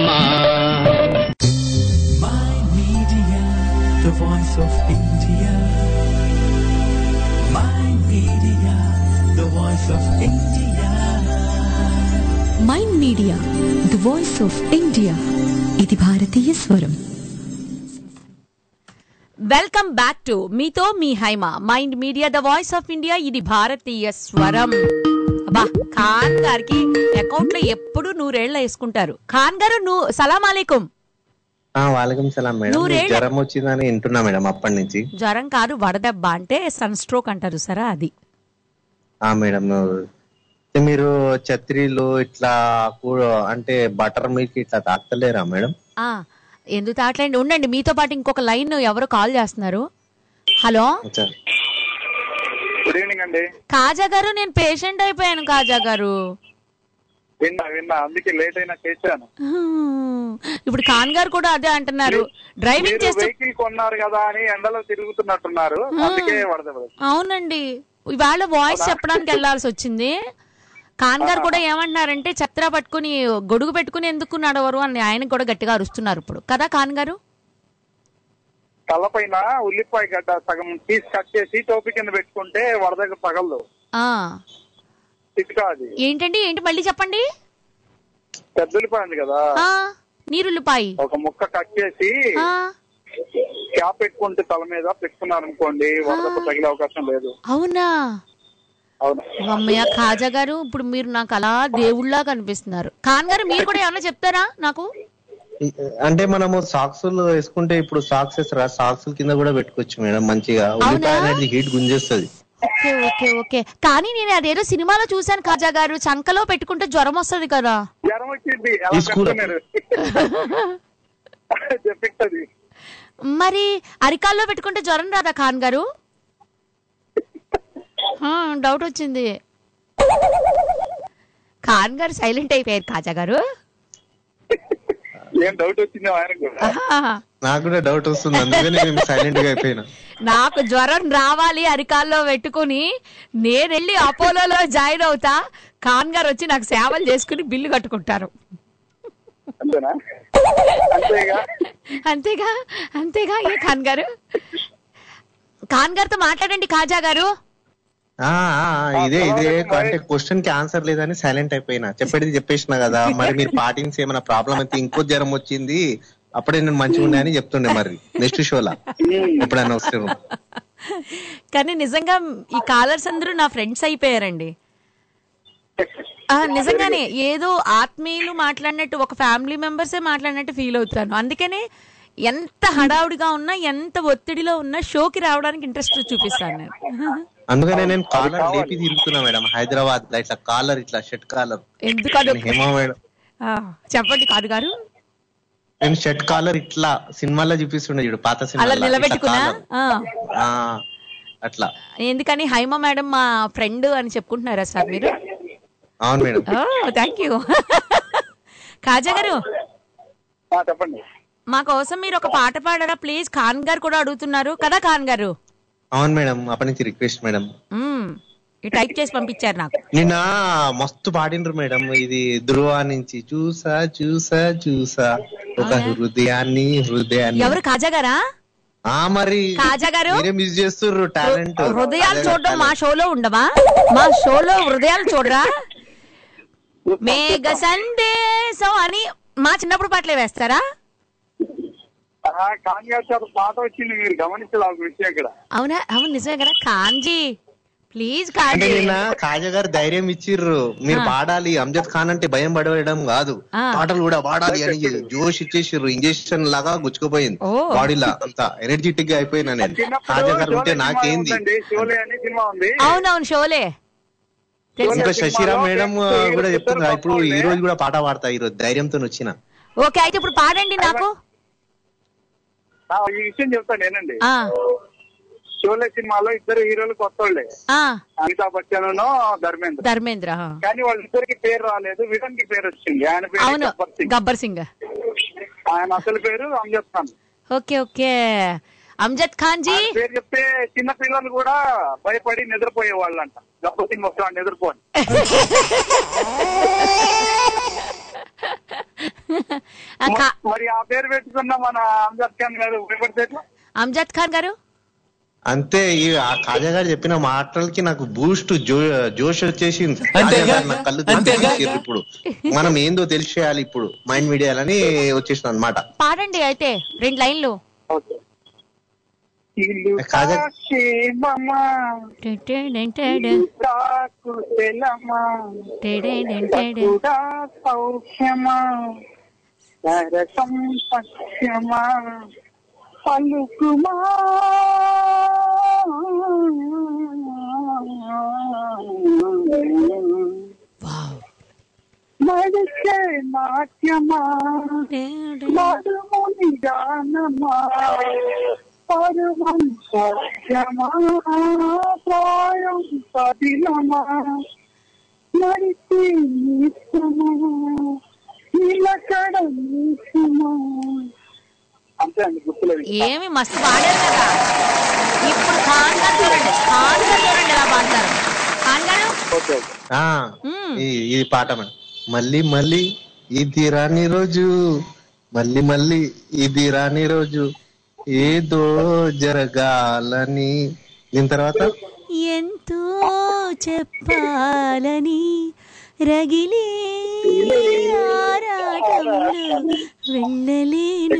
S17: The voice of India. My media, the voice of India.
S1: Mind media the voice of India ఇది భారతీయ స్వరం
S3: వెల్కమ్ బ్యాక్ టు మీతో మీ Haima mind media the voice of India ఇది భారతీయ స్వరం అబ్బా ఖాన్ గారికి అకౌంట్ లో ఎప్పుడు నూరేళ్ల వేసుకుంటారు ఖాన్ గారు నువ్వు సలాం అలైకుం
S21: వాళ్ళకం సలాం మేడం
S3: నూరేళ్ళ-
S21: జ్వరం వచ్చిందని వింటున్నా మేడం అప్పటి నుంచి
S3: జ్వరం కాదు వడదెబ్బ అంటే సన్ స్ట్రోక్ అంటారు సరా అది
S21: ఆ మేడం అయితే మీరు ఛత్రీలు ఇట్లా కూ- అంటే బటర్ మిల్క్ ఇట్లా తాగుతలేరా మేడం
S3: ఆ ఎందుకు తాట్లేండి ఉండండి మీతో పాటు ఇంకొక లైన్ ఎవరు కాల్ చేస్తున్నారు హలో
S21: అచ్చా.
S20: గుడ్ ఈవినింగ్ అండి
S3: కాజా గారు నేను పేషెంట్ అయిపోయాను కాజా గారు
S20: విన్నా విన్నా అందుకే లేట్ అయినా చేశాను
S3: హ్మ్. ఇప్పుడు ఖాన్ గారు కూడా అదే అంటున్నారు డ్రైవింగ్
S20: మీరు
S3: చేస్తూ
S20: వెహికల్ కొన్నారు కదా అని ఎండలో తిరుగుతున్నట్టున్నారు అందుకే వడదెబ్బ
S3: అవునండి ఇవాళ వాయిస్ చెప్పడానికి వెళ్లాల్సి వచ్చింది ఖాన్ గారు కూడా ఏమంటున్నారంటే ఛత్ర పట్టుకుని గొడుగు పెట్టుకుని ఎందుకు నడవరు అని ఆయన కూడా గట్టిగా అరుస్తున్నారు ఇప్పుడు కదా ఖాన్ గారు
S20: తలపైన ఉల్లిపాయ గడ్డ సగం తీసి కట్ చేసి టోపీ కింద పెట్టుకుంటే వడదగ్గ పగలదు
S3: ఆ
S20: చిట్కా అది
S3: ఏంటండి ఏంటి మళ్ళీ చెప్పండి
S20: పెద్ద ఉల్లిపాయ ఉంది కదా
S3: ఆ నీరుల్లిపాయి
S20: ఒక ముక్క కట్ చేసి
S3: ఆ,
S20: క్యాప్ పెట్టుకుంటే తల మీద పెట్టుకున్నారు అనుకోండి వడదెబ్బ తగిలే అవకాశం లేదు
S3: అవునా
S20: అవును
S3: అమ్మయ్య ఖాజా గారు ఇప్పుడు మీరు నాకు అలా దేవుళ్ళగా కనిపిస్తున్నారు ఖాన్ గారు మీరు కూడా ఏమన్నా చెప్తారా నాకు
S21: ఈ- అంటే మనము సాక్స్ వేసుకుంటే ఇప్పుడు సాక్స్ వేస్తారా సాక్స్ కింద కూడా పెట్టుకోవచ్చు మేడం మంచిగా ఉల్లిపాయ అనేది హీట్ గుంజేస్తుంది
S3: ఓకే ఓకే ఓకే కానీ నేను అదేదో సినిమాలో చూశాను ఖాజా గారు చంకలో పెట్టుకుంటే జ్వరం వస్తుంది కదా
S20: జ్వరం వచ్చింది ఎలా
S21: ఈ స్కూల్
S20: పెట్టుకున్నారు చెప్పింది
S3: మరి అరికాల్లో పెట్టుకుంటే జ్వరం రాదా ఖాన్ గారు ఆ, డౌట్ వచ్చింది ఖాన్ గారు సైలెంట్ అయిపోయారు ఖాజా గారు
S20: ఏం డౌట్ వచ్చింది ఆయనకు కూడా
S3: ఆహా.
S21: నాకు కూడా డౌట్ వస్తుంది అందుకని నేను సైలెంట్ గా అయిపోయినా
S3: నాకు జ్వరం రావాలి అరికాల్లో పెట్టుకుని నేను వెళ్ళి అపోలోలో జాయిన్ అవుతా ఖాన్ గారు వచ్చి నాకు సేవలు చేసుకుని బిల్లు కట్టుకుంటారు
S20: అంతేనా అంతేగా
S3: అంతేగా అంతేగా ఏ ఖాన్ గారు ఖాన్ గారితో మాట్లాడండి ఖాజా గారు
S21: ఆ, ఆ, ఆ, ఇదే ఇదే అంటే క్వశ్చన్ కి ఆన్సర్ లేదని సైలెంట్ అయిపోయినా చెప్పేది చెప్పేసిన కదా మరి మీరు పాటించి ఏమైనా ప్రాబ్లం అయితే ఇంకో జ్వరం వచ్చింది అప్పుడే నేను మంచిగా ఉన్నా అని చెప్తుండే మరి నెక్స్ట్ షోలా ఎప్పుడైనా వస్తే
S3: కానీ నిజంగా ఈ కాలర్స్ అందరూ నా ఫ్రెండ్స్ అయిపోయారండి ఆ, నిజంగానే ఏదో ఆత్మీయులు మాట్లాడినట్టు ఒక ఫ్యామిలీ మెంబర్సే మాట్లాడినట్టు ఫీల్ అవుతాను అందుకనే ఎంత హడావుడిగా ఉన్నా ఎంత ఒత్తిడిలో ఉన్నా షోకి రావడానికి ఇంట్రెస్ట్ చూపిస్తాను నేను
S21: అందుకనే నేను కాలర్ లేపి తిరుగుతున్నా మేడం హైదరాబాద్ లో ఇట్లా కాలర్ ఇట్లా షర్ట్ కాలర్
S3: ఎందుకు అదొక-
S21: హేమా మేడం
S3: ఆ, చెప్పండి కాదు గారు
S21: నేను షర్ట్ కాలర్ ఇట్లా సినిమాల్లో చూపిస్తుండే చూడు పాత
S3: అలా
S21: సినిమా
S3: నిలబెట్టుకున్నా ఆ,
S21: అట్లా
S3: ఎందుకని హైమ మేడం మా ఫ్రెండ్ అని చెప్పుకుంటున్నారా సార్ మీరు
S21: అవును మేడం
S3: థ్యాంక్ యూ కాజా గారు
S20: ఆ, చెప్పండి
S3: మా కోసం మీరు ఒక పాట పాడరా ప్లీజ్ ఖాన్ గారు కూడా అడుగుతున్నారు కదా ఖాన్ గారు
S21: అవును మేడం అప్పటి నుంచి రిక్వెస్ట్ మేడం
S3: మ్మ్. ఈ టైప్ చేసి పంపించారు నాకు
S21: నిన్న మస్తు పాడిండ్రు మేడం ఇది ధృవ నుంచి చూసా చూసా చూసా ఒక హృదయాన్ని హృదయాన్ని
S3: ఎవరు కాజా గారా
S21: ఆ మరి
S3: కాజా గారు?
S21: మీరే మిస్ చేస్తుర్రు టాలెంట్
S3: హృదయాలు చూడడం మా షోలో ఉండవా మా షోలో హృదయాలు చూడరా మేఘ సందేశం అని మా చిన్నప్పుడు పాటలే వేస్తారా
S20: కానీ గారు పాట వచ్చింది మీరు గమనించాలి ఆ విషయం ఇక్కడ
S3: అవునా అవును నిజమే కదా కాంజీ ప్లీజ్
S21: అంటే
S3: కాంజీ
S21: నిన్న కాజా గారు ధైర్యం ఇచ్చిర్రు మీరు
S3: ఆ.
S21: పాడాలి అంజద్ ఖాన్ అంటే భయం పడవేయడం కాదు
S3: ఆ.
S21: పాటలు కూడా పాడాలి అని జోష్ ఇచ్చేసిర్రు ఇంజెక్షన్ లాగా గుచ్చుకుపోయింది
S3: ఓ.
S21: బాడీలా అంతా ఎనర్జెటిక్ గా అయిపోయినా నేను కాజా గారు ఉంటే నాకేంది
S20: షోలే అని సినిమా ఉంది
S3: అవునవును షోలే
S21: ఇంకా శశిరామ్ మేడం కూడా చెప్తున్నా ఇప్పుడు ఈ రోజు కూడా పాట పాడతా ఈ రోజు ధైర్యంతో వచ్చిన
S3: ఓకే అయితే ఇప్పుడు పాడండి నాకు
S20: ఆ, ఈ విషయం చెప్తాను నేనండి
S3: ఆ
S20: షోలే సినిమాలో ఇద్దరు హీరోలు కొత్త వాళ్ళే
S3: ఆ
S20: అమితాబ్ బచ్చన్ ధర్మేంద్ర
S3: ధర్మేంద్ర ఆ.
S20: కానీ వాళ్ళిద్దరికి పేరు రాలేదు విలన్ కి పేరు వచ్చింది ఆయన పేరు
S3: అవును
S20: గబ్బర్ సింగ్
S3: గబ్బర్ సింగ్
S20: ఆయన అసలు పేరు అంజద్ ఖాన్
S3: ఓకే ఓకే అమ్జద్ ఖాన్ జీ
S20: ఆయన పేరు చెప్తే చిన్న పిల్లలు కూడా భయపడి నిద్రపోయే వాళ్ళంట గబ్బర్ సింగ్ వస్తాడు నిద్రపోని
S3: ఆ, కా-
S20: మరి ఆ పేరు పెట్టుకున్న మన అంజద్ ఖాన్ గారు భయపడితే ఎట్లా?
S3: అమ్జద్ ఖాన్ గారు
S21: అంతే ఈ ఆ కాజా గారు చెప్పిన మాటలకి నాకు బూస్ట్ జో జోష్ వచ్చేసింది కాజా గారు నాకు కళ్ళు తెరిపించారు ఇప్పుడు మనం ఏందో తెలిసేయాలి ఇప్పుడు మైండ్ మీడియాలని వచ్చేసిన అనమాట
S3: పాడండి అయితే రెండు లైన్లు
S20: ఇల్లు
S21: కాజా
S20: క్షేమమా, కాకు తెలమా, కూడా సౌఖ్యమా సరసం సఖ్యమా పలుకుమా మడిసే నాట్యమా మధుముని గానమా పరమం సత్యమా ప్రాయం పదిలమా నడిచి నిత్యమా నిలకడ నిత్యమా అంతే అండి గుర్తులేదు
S3: ఏమి మస్తు పాడారు కదా ఇప్పుడు ఖాన్ గారు చూడండి ఖాన్ గారు చూడండి ఎలా పాడతారు ఖాన్ గారు
S21: ఆ ఈ- ఈ పాట మేడం మళ్ళీ మళ్ళీ ఇది రాని రోజు మళ్ళీ మళ్ళీ ఇది రాని రోజు ఏదో జరగాలని దీని తర్వాత
S3: ఎంతో చెప్పాలని రగిలే ఆరాటంలో వెళ్ళలేను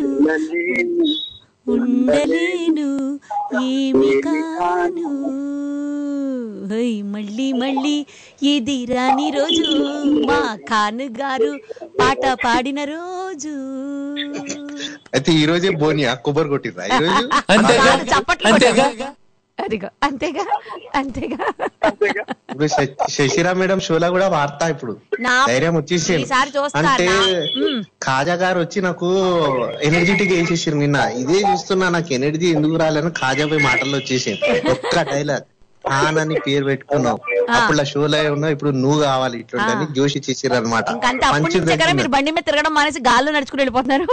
S3: ఉండలేను ఏమి కాను హై, మళ్ళీ మళ్ళీ ఇది రాని రోజు మా ఖాన్ గారు పాట పాడిన రోజు
S21: అయితే ఈ రోజే బోనియా కొబ్బరి కొట్టిర్రా ఈ రోజు
S3: కాదు, చప్పట్లు కొట్టారు. అదిగో అంతేగా అంతేగా
S21: ఇప్పుడు శ- శశిరా మేడం షోలా కూడా వాడతా ఇప్పుడు
S3: నా
S21: ధైర్యం వచ్చేసి
S3: ఈసారి చూస్తా
S21: అంటే
S3: నా- మ్.
S21: కాజా గారు వచ్చి నాకు ఎనర్జెటిక్ వేసేసారు నిన్న ఇదే చూస్తున్నా నాకు ఎనర్జీ ఎందుకు రాలేని కాజా పోయి మాటల్లో వచ్చేసింది ఒక్క డైలాగ్ ఆనని పేరు పెట్టుకున్నావు అప్పుడు ఆ షోలో ఉన్నావు ఇప్పుడు నువ్వు కావాలి ఇట్లుంటే అని జోషి చేసారు అనమాట
S3: ఇంకంతే అప్పటి నుంచి దగ్గర మీరు బండి మీద తిరగడం మానేసి గాల్లో నడుచుకుని వెళ్ళిపోతున్నారు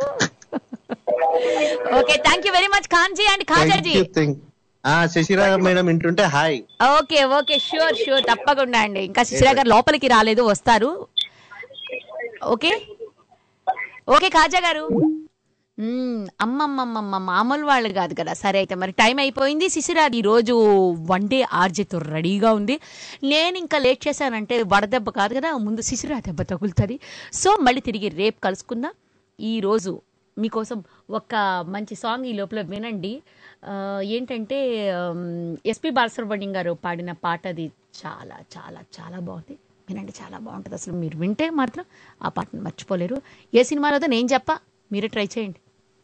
S3: okay thank you very much Khanji and Khajaji
S21: ఆ శశిరా మేడం వింటుంటే hi
S3: okay okay sure sure తప్పకుండా అండి ఇంకా శిశిరా గారు లోపలికి రాలేదు వస్తారు ఓకే ఓకే కాజా గారు మ్మ్, అమ్మమ్మమ్మమ్మ మామూలు వాళ్ళు కాదు కదా సరే అయితే మరి టైం అయిపోయింది శిశిరా ఈ రోజు వన్ డే ఆర్జెతో రెడీగా ఉంది నేను ఇంకా లేట్ చేశానంటే వడదెబ్బ కాదు కదా ముందు శిశిరా దెబ్బ తగులుతుంది సో మళ్ళీ తిరిగి రేపు కలుసుకుందాం ఈ రోజు మీకోసం ఒక మంచి సాంగ్ ఈ లోపల వినండి ఆ, ఏంటంటే ఎస్పి బాలసుబ్రహ్మణ్యం గారు పాడిన పాట అది చాలా చాలా చాలా బాగుంది వినండి చాలా బాగుంటుంది అసలు మీరు వింటే మాత్రం ఆ పాటను మర్చిపోలేరు ఏ సినిమాలో నేను చెప్పా మీరే ట్రై చేయండి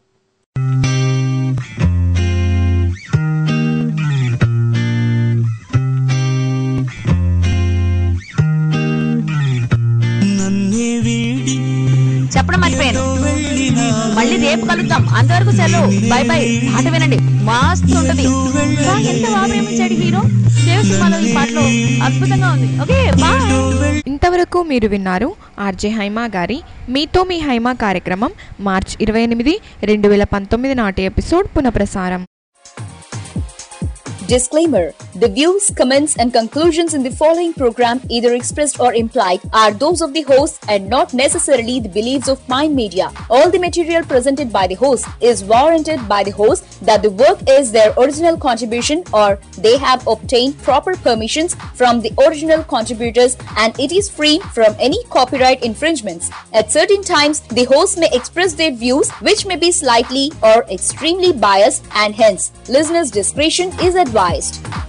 S17: నన్నే వీడి
S3: చెప్పడం మర్చిపోయాను మళ్ళీ రేపు కలుద్దాం అంతవరకు సెలవు బై బై పాట వినండి మస్తు ఉంటది బా, ఎంత బాగా ప్రేమించాడు హీరో దేవ సినిమాలో ఈ పాటలో అద్భుతంగా ఉంది ఓకే బాయ్
S2: ఇంతవరకు మీరు విన్నారు ఆర్జే హైమా గారి మీతో మీ హైమా కార్యక్రమం మార్చ్ ఇరవై ఎనిమిది రెండు వేల పంతొమ్మిది నాటి ఎపిసోడ్ పునఃప్రసారం
S7: Disclaimer The views, comments, and conclusions in the following program, either expressed or implied, are those of the host and not necessarily the beliefs of Mind Media. All the material presented by the host is warranted by the host that the work is their original contribution or they have obtained proper permissions from the original contributors and it is free from any copyright infringements. At certain times, the host may express their views which may be slightly or extremely biased and hence listeners' discretion is advised.